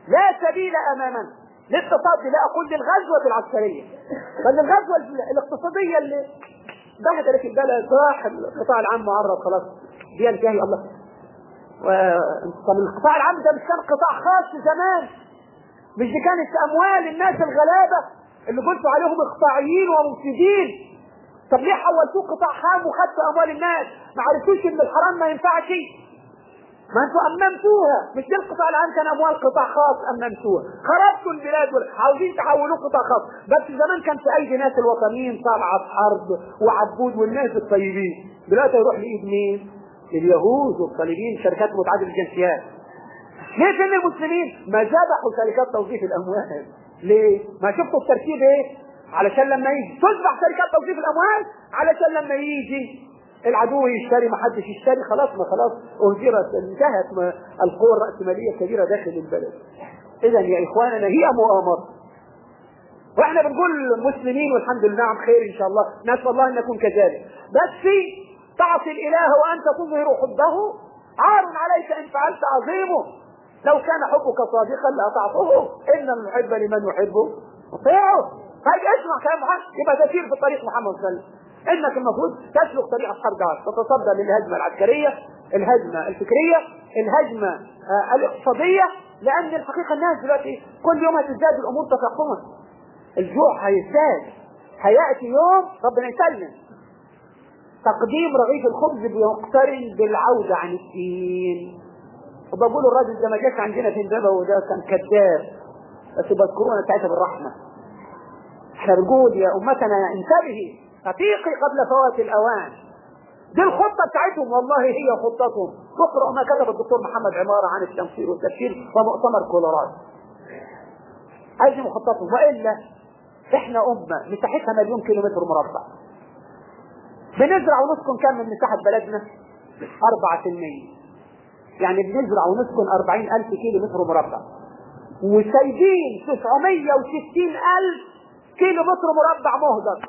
لا سبيل امامنا للتصدي لا اقول للغزوه العسكريه بل الغزوه الاقتصاديه اللي بهدلت البلد راح القطاع العام معرض خلاص بينتهي الله و... طب القطاع العام ده مش كان قطاع خاص زمان مش دي كانت اموال الناس الغلابه اللي قلتوا عليهم اقطاعيين ومفسدين طب ليه حولتوه قطاع خام وخدتوا اموال الناس ما عرفتوش ان الحرام ما ينفعش ما انتوا اممتوها مش ده القطاع العام كان اموال قطاع خاص اممتوها خربتوا البلاد عاوزين تحولوه قطاع خاص بس زمان كان في ايدي ناس الوطنيين طلعت حرب وعبود والناس الطيبين دلوقتي يروح لايد مين؟ اليهود والصليبيين شركات متعدده الجنسيات ليه فين المسلمين ما ذبحوا شركات توظيف الاموال ليه ما شفتوا الترتيب ايه علشان لما يجي تذبح شركات توظيف الاموال علشان لما يجي العدو يشتري ما حدش يشتري خلاص ما خلاص اهجرت انتهت ما القوى الراسماليه الكبيره داخل البلد اذا يا اخواننا هي مؤامره واحنا بنقول مسلمين والحمد لله عم خير ان شاء الله نسال الله ان نكون كذلك بس تعصي الاله وانت تظهر حبه عار عليك ان فعلت عظيمه لو كان حبك صادقا لاطعته ان المحب لمن يحبه اطيعه طيب اسمع كلام محمد يبقى تسير في طريق محمد صلى الله عليه وسلم انك المفروض تسلك طريق اصحاب جعل تتصدى للهجمه العسكريه الهجمه الفكريه الهجمه آه الاقتصاديه لان الحقيقه الناس دلوقتي كل يوم هتزداد الامور تفاقما الجوع هيزداد هياتي يوم ربنا يسلم تقديم رغيف الخبز بيقترن بالعوده عن الدين وبقول الراجل ده ما جاش عندنا في امبابه وده كان كذاب بس بذكرونا ساعتها بالرحمه احنا بنقول يا امتنا انتبهي افيقي قبل فوات الاوان دي الخطة بتاعتهم والله هي خطتهم تقرأ ما كتب الدكتور محمد عمارة عن التنصير والتفكير ومؤتمر كولوراد هذه مخططهم وإلا احنا أمة مساحتها مليون كيلومتر مربع بنزرع ونسكن كم من مساحة بلدنا؟ 4% يعني بنزرع ونسكن 40 ألف كيلو متر مربع وسايبين 960 ألف كيلو متر مربع مهدر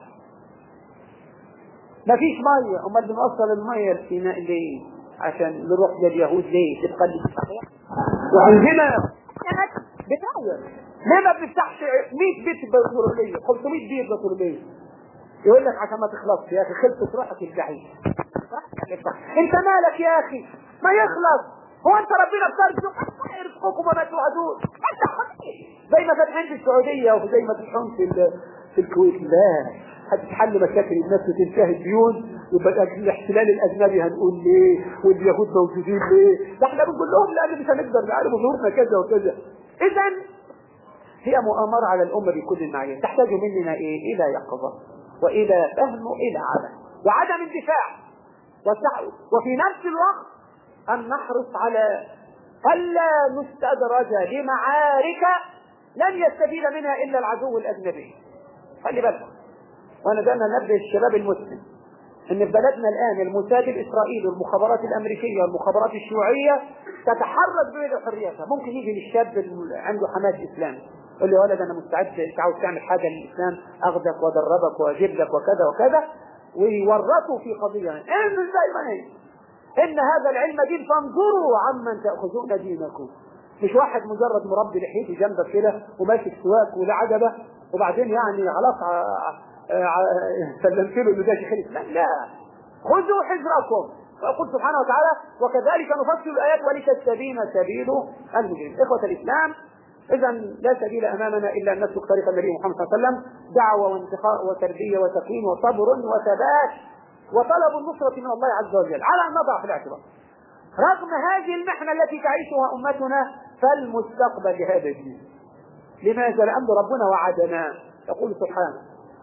مفيش ميه امال بنوصل الميه لسيناء ليه عشان نروح لليهود ليه تبقى لي وعندنا بتغير ليه ما بنفتحش 100 بيت بتروليه 500 بيت بتروليه يقول لك عشان ما تخلصش يا اخي خلصت روحك الجحيم انت مالك يا اخي ما يخلص هو انت ربنا بترزق يرزقكم وما توعدون انت زي ما فتحين في السعوديه وزي ما فتحون في في الكويت لا هتتحل مشاكل الناس وتنتهي الديون يبقى الاحتلال الاجنبي هنقول ليه واليهود موجودين ليه ده احنا بنقول لهم لا مش هنقدر نعرف ظهورنا كذا وكذا اذا هي مؤامرة على الأمة بكل المعايير تحتاج مننا إيه؟ إلى يقظة وإلى فهم وإلى عمل وعدم اندفاع وفي نفس الوقت أن نحرص على ألا نستدرج لمعارك لن يستفيد منها إلا العدو الأجنبي خلي بالكم وانا دايما نبه الشباب المسلم ان في بلدنا الان الموساد الاسرائيلي والمخابرات الامريكيه والمخابرات الشيوعيه تتحرك بين حريتها ممكن يجي للشاب اللي عنده حماس اسلامي يقول لي ولد انا مستعد انت عاوز تعمل حاجه للاسلام اخذك وادربك واجيب لك وكذا وكذا ويورطوا في قضيه انزل زي ما هي ان هذا العلم دين فانظروا عمن تاخذون دينكم مش واحد مجرد مربي لحيته جنبك كده وماسك سواك ولا عجبه وبعدين يعني خلاص سلمت له انه ده شيخ الاسلام لا خذوا حذركم ويقول سبحانه وتعالى وكذلك نفصل الايات ولتستبين سبيل المجرمين اخوه الاسلام اذا لا سبيل امامنا الا ان نسلك طريق النبي محمد صلى الله عليه وسلم دعوه وانتقاء وتربيه وتقييم وصبر وثبات وطلب النصره من الله عز وجل على ان نضع في الاعتبار رغم هذه المحنه التي تعيشها امتنا فالمستقبل لهذا الدين لماذا؟ لأن ربنا وعدنا يقول سبحانه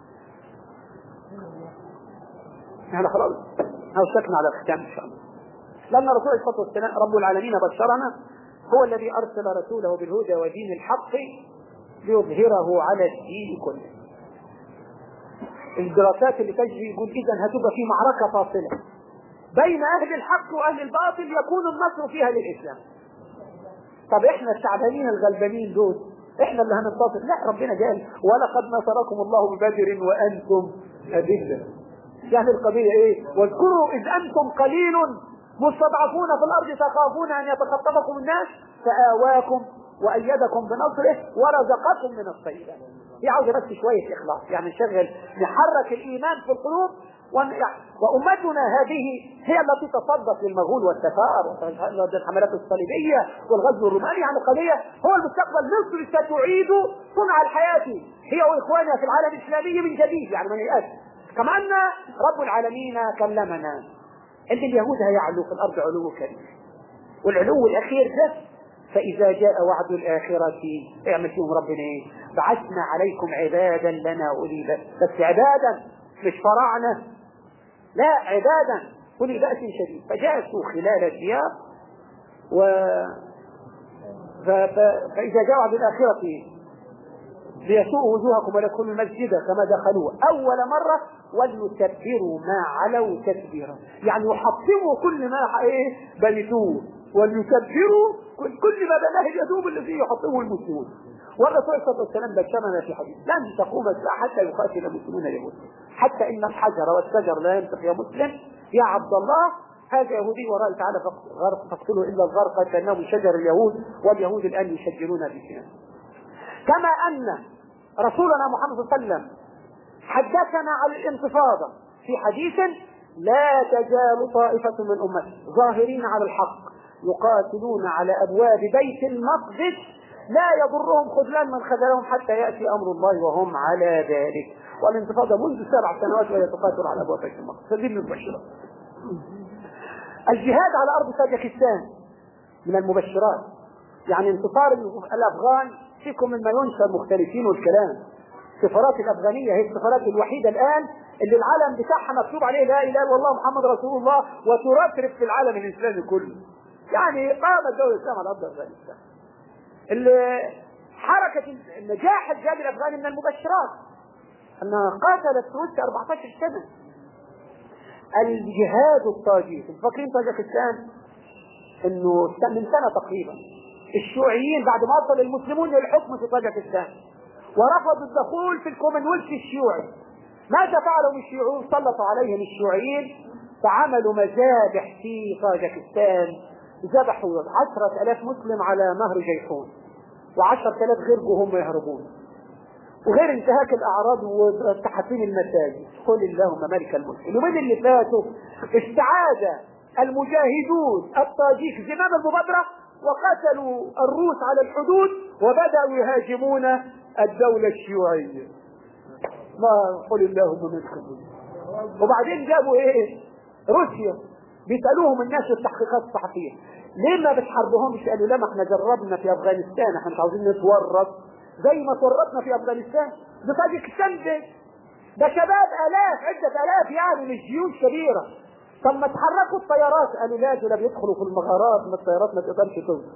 احنا خلاص اوشكنا على الختام ان شاء الله لأن الرسول عليه الصلاة والسلام رب العالمين بشرنا هو الذي أرسل رسوله بالهدى ودين الحق ليظهره على الدين كله الدراسات اللي تجري يقول إذا هتبقى في معركة فاصلة بين أهل الحق وأهل الباطل يكون النصر فيها للإسلام طب احنا التعبانين الغلبانين دول احنا اللي هننتصر لا ربنا قال ولقد نصركم الله ببدر وانتم اذله يعني القضيه ايه واذكروا اذ انتم قليل مستضعفون في الارض تخافون ان يتخطفكم الناس فاواكم وأيدكم بنصره ورزقكم من الطيبات هي عاوزة بس شوية إخلاص يعني نشغل نحرك الإيمان في القلوب وأمتنا هذه هي التي تصدت للمغول والتفاءر والحملات الصليبية والغزو الروماني يعني القضية هو المستقبل مصر ستعيد صنع الحياة هي وإخوانها في العالم الإسلامي من جديد يعني من يأس كما أن رب العالمين كلمنا أن اليهود هيعلو في الأرض علو كبير والعلو الأخير ده فإذا جاء وعد الآخرة اعمل فيهم ربنا إيه؟ بعثنا عليكم عبادا لنا أولي بس بس عبادا مش فراعنة لا عبادا أولي بأس شديد فجاسوا خلال الديار و ف... ف... فإذا جاء وعد الآخرة ليسوء وجوهكم ويدخلوا المسجد كما دخلوه أول مرة وليتبروا ما علوا تتبيرا يعني يحطموا كل ما ايه بنيتوه وليتبروا كل ما بناه اليدوب الذي يحطمه المسلمون والرسول صلى الله عليه وسلم بشرنا في حديث لن تقوم الساعة حتى يقاتل المسلمون اليهود حتى إن الحجر والشجر لا ينطق يا مسلم يا عبد الله هذا يهودي وراء تعالى فاقتلوا إلا الغرق كأنه شجر اليهود واليهود الآن يشجرون بسنان كما أن رسولنا محمد صلى الله عليه وسلم حدثنا عن الانتفاضة في حديث لا تزال طائفة من أمتي ظاهرين على الحق يقاتلون على أبواب بيت المقدس لا يضرهم خذلان من خذلهم حتى يأتي أمر الله وهم على ذلك والانتفاضة منذ سبع سنوات وهي تقاتل على أبواب بيت المقدس هذه من المبشرات الجهاد على أرض تاجكستان من المبشرات يعني انتصار الأفغان فيكم مما ينشر مختلفين والكلام السفارات الأفغانية هي السفارات الوحيدة الآن اللي العلم بتاعها مكتوب عليه لا إله إلا الله محمد رسول الله وترترب في العالم الإسلامي كله يعني قامت دولة الإسلام على أرض أفغانستان حركة النجاح الجهاد الأفغاني من المبشرات أنها قاتلت روسيا 14 سنة الجهاد الطاجي فاكرين طاجكستان انه من سنة تقريبا الشيوعيين بعد ما وصل المسلمون للحكم في طاجكستان ورفضوا الدخول في الكومنولث الشيوعي ماذا فعلوا الشيوعيين سلطوا عليهم الشيوعيين فعملوا مذابح في طاجكستان ذبحوا عشرة ألاف مسلم على نهر جيحون وعشرة ألاف غير هم يهربون وغير انتهاك الأعراض وتحطيم المساجد قل اللهم ملك الملك اليومين اللي فاتوا استعاد المجاهدون الطاجيك زمام المبادرة وقتلوا الروس على الحدود وبدأوا يهاجمون الدولة الشيوعية ما قل اللهم ملك الملك وبعدين جابوا ايه روسيا بيسألوهم الناس التحقيقات الصحفية ليه ما بتحاربوهمش قالوا لا ما احنا جربنا في افغانستان احنا مش عاوزين نتورط زي ما تورطنا في افغانستان ده طاجكستان ده ده شباب الاف عدة الاف يعني مش جيوش كبيرة طب ما تحركوا الطيارات قالوا لا دول بيدخلوا في المغارات ما الطيارات ما تقدرش توصل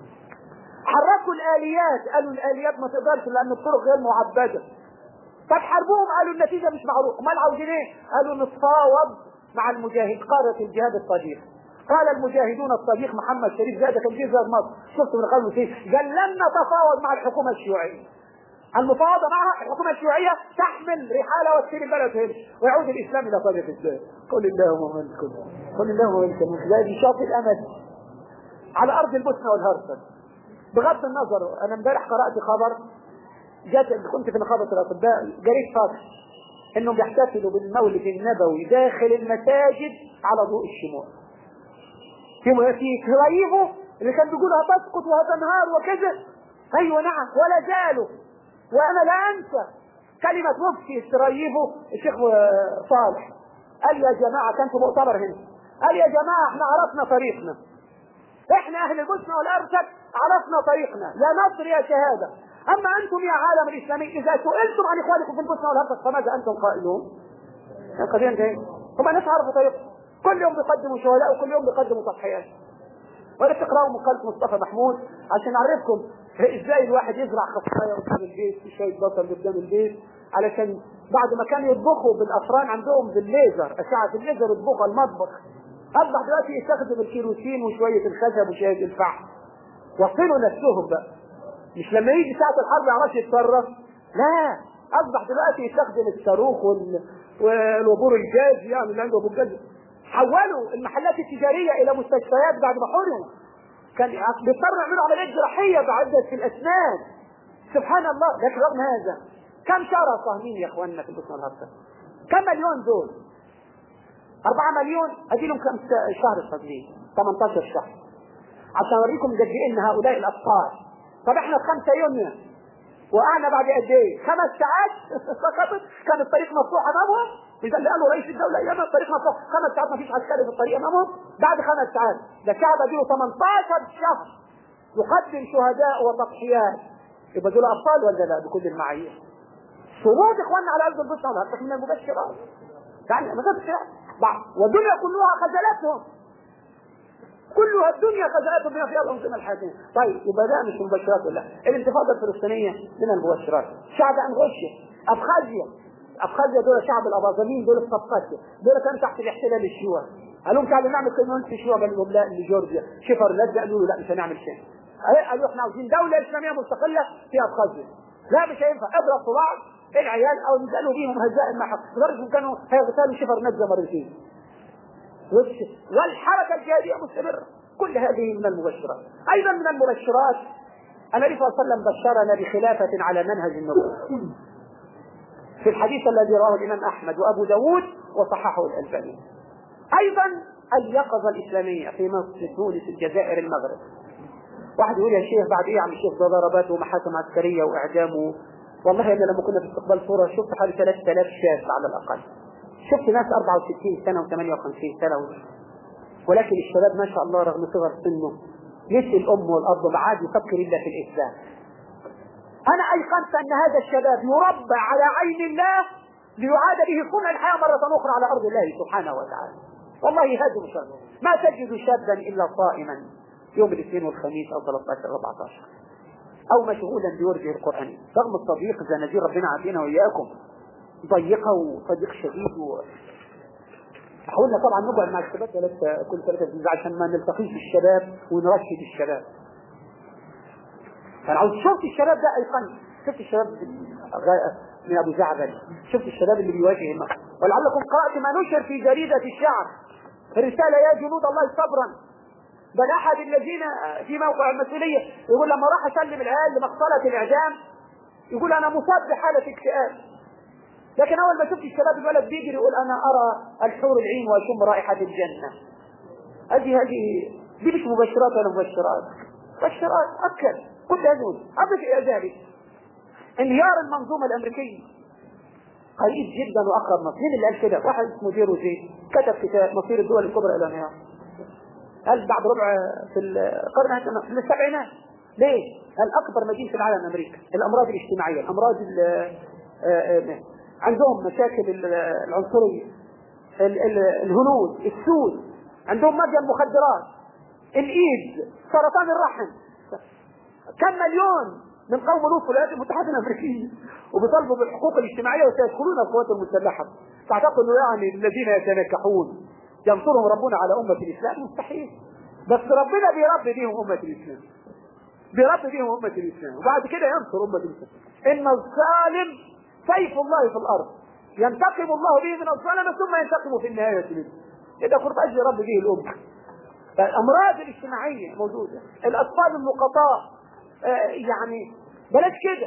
حركوا الاليات قالوا الاليات ما تقدرش لان الطرق غير معبده طب حاربوهم قالوا النتيجه مش معروفه امال عاوزين ايه قالوا نتفاوض مع المجاهد قادة الجهاد الصديق قال المجاهدون الصديق محمد شريف زاد كان جه زاد مصر شفت من قبل فيه قال لن نتفاوض مع الحكومة الشيوعية المفاوضة معها الحكومة الشيوعية تحمل رحالة وتسيب البلد هنا ويعود الإسلام إلى طريق الإسلام قل اللهم من كل قل اللهم من كل زي شاطئ الأمل على أرض البوسنة والهرسك بغض النظر أنا امبارح قرأت خبر جات كنت في نقابة الأطباء قريت خبر انهم يحتفلوا بالمولد النبوي داخل المساجد على ضوء الشموع في في كرايفه اللي كان بيقول هتسقط وهتنهار وكذا ايوه نعم ولا زالوا وانا لا انسى كلمة مفتي سراييفه الشيخ صالح قال يا جماعة كان في مؤتمر هنا قال يا جماعة احنا عرفنا طريقنا احنا اهل البوسنة والارسك عرفنا طريقنا يا نصر يا شهادة أما أنتم يا عالم الإسلامي إذا سئلتم عن إخوانكم في البوسنة والهرسك فماذا أنتم قائلون؟ القضية انتهت هم الناس عرفوا طريقهم كل يوم بيقدموا شهداء وكل يوم بيقدموا تضحيات ولا تقرأوا مقالة مصطفى محمود عشان أعرفكم إزاي الواحد يزرع خصايا قدام البيت في شوية بصل قدام البيت علشان بعد ما كانوا يطبخوا بالأفران عندهم بالليزر أشعة الليزر يطبخوا المطبخ أصبح دلوقتي يستخدم الكيروسين وشوية الخشب وشوية الفحم وصلوا نفسهم بقى مش لما يجي ساعة الحرب يعرفش يتصرف لا أصبح دلوقتي يستخدم الصاروخ وال... والوبور الجاز يعني اللي عنده وبور جاز حولوا المحلات التجارية إلى مستشفيات بعد ما حرموا كان بيضطروا يعملوا عمليات جراحيه بعدة في الاسنان سبحان الله لكن رغم هذا كم شهر صاهمين يا اخواننا في البطن والهرطة كم مليون دول 4 مليون ادي لهم كم شهر صاهمين 18 شهر عشان اوريكم قد ايه ان هؤلاء الاطفال طب احنا في 5 يونيو وقعنا بعد قد ايه؟ خمس ساعات سقطت كان الطريق مفتوح امامهم اذا اللي قالوا رئيس الدوله ايام الطريق مفتوح خمس ساعات ما فيش عسكري في الطريق امامهم بعد خمس ساعات ده الشعب له 18 شهر يقدم شهداء وتضحيات يبقى دول ابطال ولا لا بكل المعايير صمود اخواننا على ارض البصره هذا من المبشرات يعني ما بعض والدنيا كلها خجلتهم كلها الدنيا خزائنهم بما فيها الانظمه الحاكمه طيب يبقى ده مش مبشرات ولا الانتفاضه الفلسطينيه من المبشرات شعب انغوشيا ابخازيا ابخازيا دول شعب الاباظمين دول الصفقاتيا دول كانوا تحت الاحتلال الشيوعي قال لهم تعالوا نعمل قانون في الشيوعي قالوا لهم لا لجورجيا شفر لجأ قالوا له لا مش هنعمل شيء قالوا احنا عاوزين دوله اسلاميه مستقله في ابخازيا لا مش هينفع اضرب صباع العيال او نزلوا بيهم هزائم ما لدرجه كانوا هيغتالوا شفر نجا مرتين والحركة الجهادية مستمرة كل هذه من المبشرات أيضا من المبشرات النبي صلى الله عليه وسلم بشرنا بخلافة على منهج النبوة في الحديث الذي رواه الإمام أحمد وأبو داود وصححه الألباني أيضا اليقظة الإسلامية في مصر تونس الجزائر المغرب واحد يقول يا شيخ بعد ايه يا عم الشيخ ده ضربات ومحاكم عسكريه واعدام والله انا لما كنا في استقبال صوره شفت حوالي 3000 شاب على الاقل شفت ناس 64 سنة و58 سنة و... ولكن الشباب ما شاء الله رغم صغر سنه مثل الأم والأب ما عاد يفكر إلا في الإسلام أنا أيقنت أن هذا الشباب يربى على عين الله ليعاد به صنع الحياة مرة أخرى على أرض الله سبحانه وتعالى والله هذا مشرف ما تجد شابا إلا صائما يوم الاثنين والخميس أو 13 أو 14 أو مشغولا بورده القرآن رغم التضييق زنازير ربنا عافينا وإياكم ضيقة وصديق شديد و... حاولنا طبعا نقعد مع الشباب ثلاثة كل ثلاثة جزء عشان ما نلتقيش بالشباب ونرشد الشباب. فأنا عاوز شفت الشباب ده أيقن شفت الشباب من أبو زعبل شفت الشباب اللي بيواجه النصر ولعلكم قرأت ما نشر في جريدة الشعب رسالة يا جنود الله صبرا بل أحد الذين في موقع المسؤولية يقول لما راح أسلم العيال لمقتلة الإعدام يقول أنا مصاب بحالة اكتئاب لكن اول ما شفت الشباب الولد بيجري يقول انا ارى الحور العين واشم رائحه الجنه هذه هذه دي مش مبشرات ولا مبشرات مبشرات اكد كل هذول اضف الى ذلك انهيار المنظومه الامريكيه قريب جدا واقرب مصر مين اللي قال كده؟ واحد اسمه جيرو زي كتب كتاب مصير الدول الكبرى الى انهيار قال بعد ربع في القرن في السبعينات ليه؟ قال اكبر مدينه في العالم امريكا الامراض الاجتماعيه الامراض عندهم مشاكل العنصرية الهنود السود عندهم مادة المخدرات الايد سرطان الرحم كم مليون من قوم لوط في الولايات المتحدة الأمريكية وبيطالبوا بالحقوق الاجتماعية وسيدخلون القوات المسلحة تعتقد انه يعني الذين يتنكحون ينصرهم ربنا على أمة الإسلام مستحيل بس ربنا بيربي بيهم أمة الإسلام بيربي بيهم أمة الإسلام وبعد كده ينصر أمة الإسلام إن الظالم سيف الله في الارض ينتقم الله به من الظلمه ثم ينتقم في النهايه منه اذا كنت اجل رب به الامه الامراض الاجتماعيه موجوده الاطفال النقطاء آه يعني بلاش كده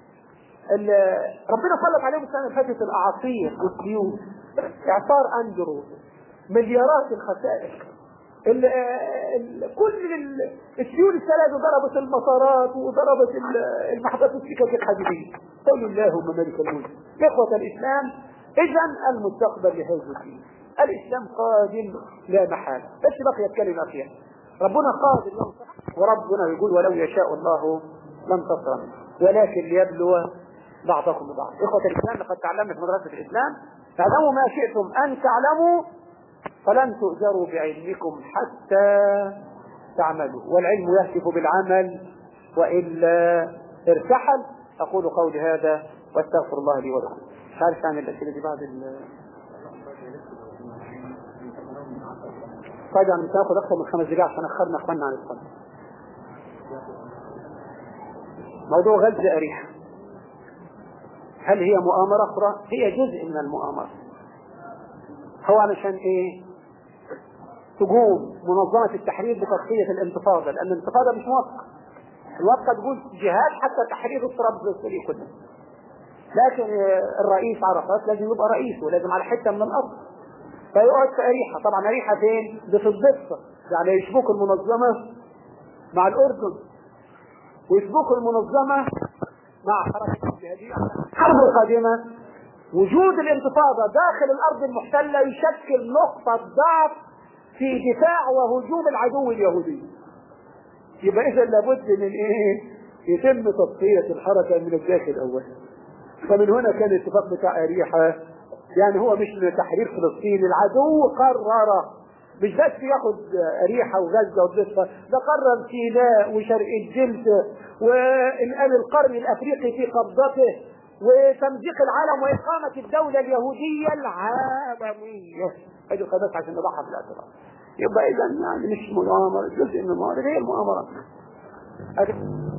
ربنا سلط عليهم السنه اللي فاتت الاعاصير والسيول اعصار اندرو مليارات الخسائر ال ال كل السيول الثلاث ضربت المطارات وضربت المحطات السكك الحديديه قل اللهم ملك الملك إخوة الإسلام إذا المستقبل لهذا الدين الإسلام قادم لا محالة بس بقيت كلمة فيها ربنا قادر وربنا يقول ولو يشاء الله لانتصر ولكن ليبلو بعضكم ببعض إخوة الإسلام لقد تعلمنا في مدرسة الإسلام فاعلموا ما شئتم أن تعلموا فلن تؤجروا بعلمكم حتى تعملوا والعلم يهتف بالعمل وإلا ارتحل أقول قولي هذا واستغفر الله لي ولكم مش عارف أعمل الأسئلة دي بعد ال طيب يعني مش هاخد أكثر من خمس دقائق عشان أخرنا أخواننا عن الصلاة موضوع غزة أريحة هل هي مؤامرة أخرى؟ هي جزء من المؤامرة هو علشان إيه؟ تقوم منظمة التحرير بتصفية الانتفاضة لأن الانتفاضة مش موافقة الموافقة تقول جهاد حتى تحرير التراب السوري كله لكن الرئيس عرفات لازم يبقى رئيس ولازم على حتة من الأرض فيقعد في أريحة طبعا أريحة فين؟ دي في الضفة يعني يشبك المنظمة مع الأردن ويشبك المنظمة مع حركة الجهادية الحرب القادمة وجود الانتفاضة داخل الأرض المحتلة يشكل نقطة ضعف في دفاع وهجوم العدو اليهودي يبقى إذا لابد من إيه؟ يتم تصفية الحركة من الداخل أولا فمن هنا كان الاتفاق بتاع أريحة يعني هو مش تحرير فلسطين العدو قرر مش بس ياخد أريحة وغزة والضفة ده قرر سيناء وشرق الجلد والآن القرن الأفريقي في قبضته وتمزيق العالم وإقامة الدولة اليهودية العالمية هذه القناة عشان نضحى في الاعتراف يبقى إذا يعني مش مؤامرة جزء من المؤامرة هي المؤامرة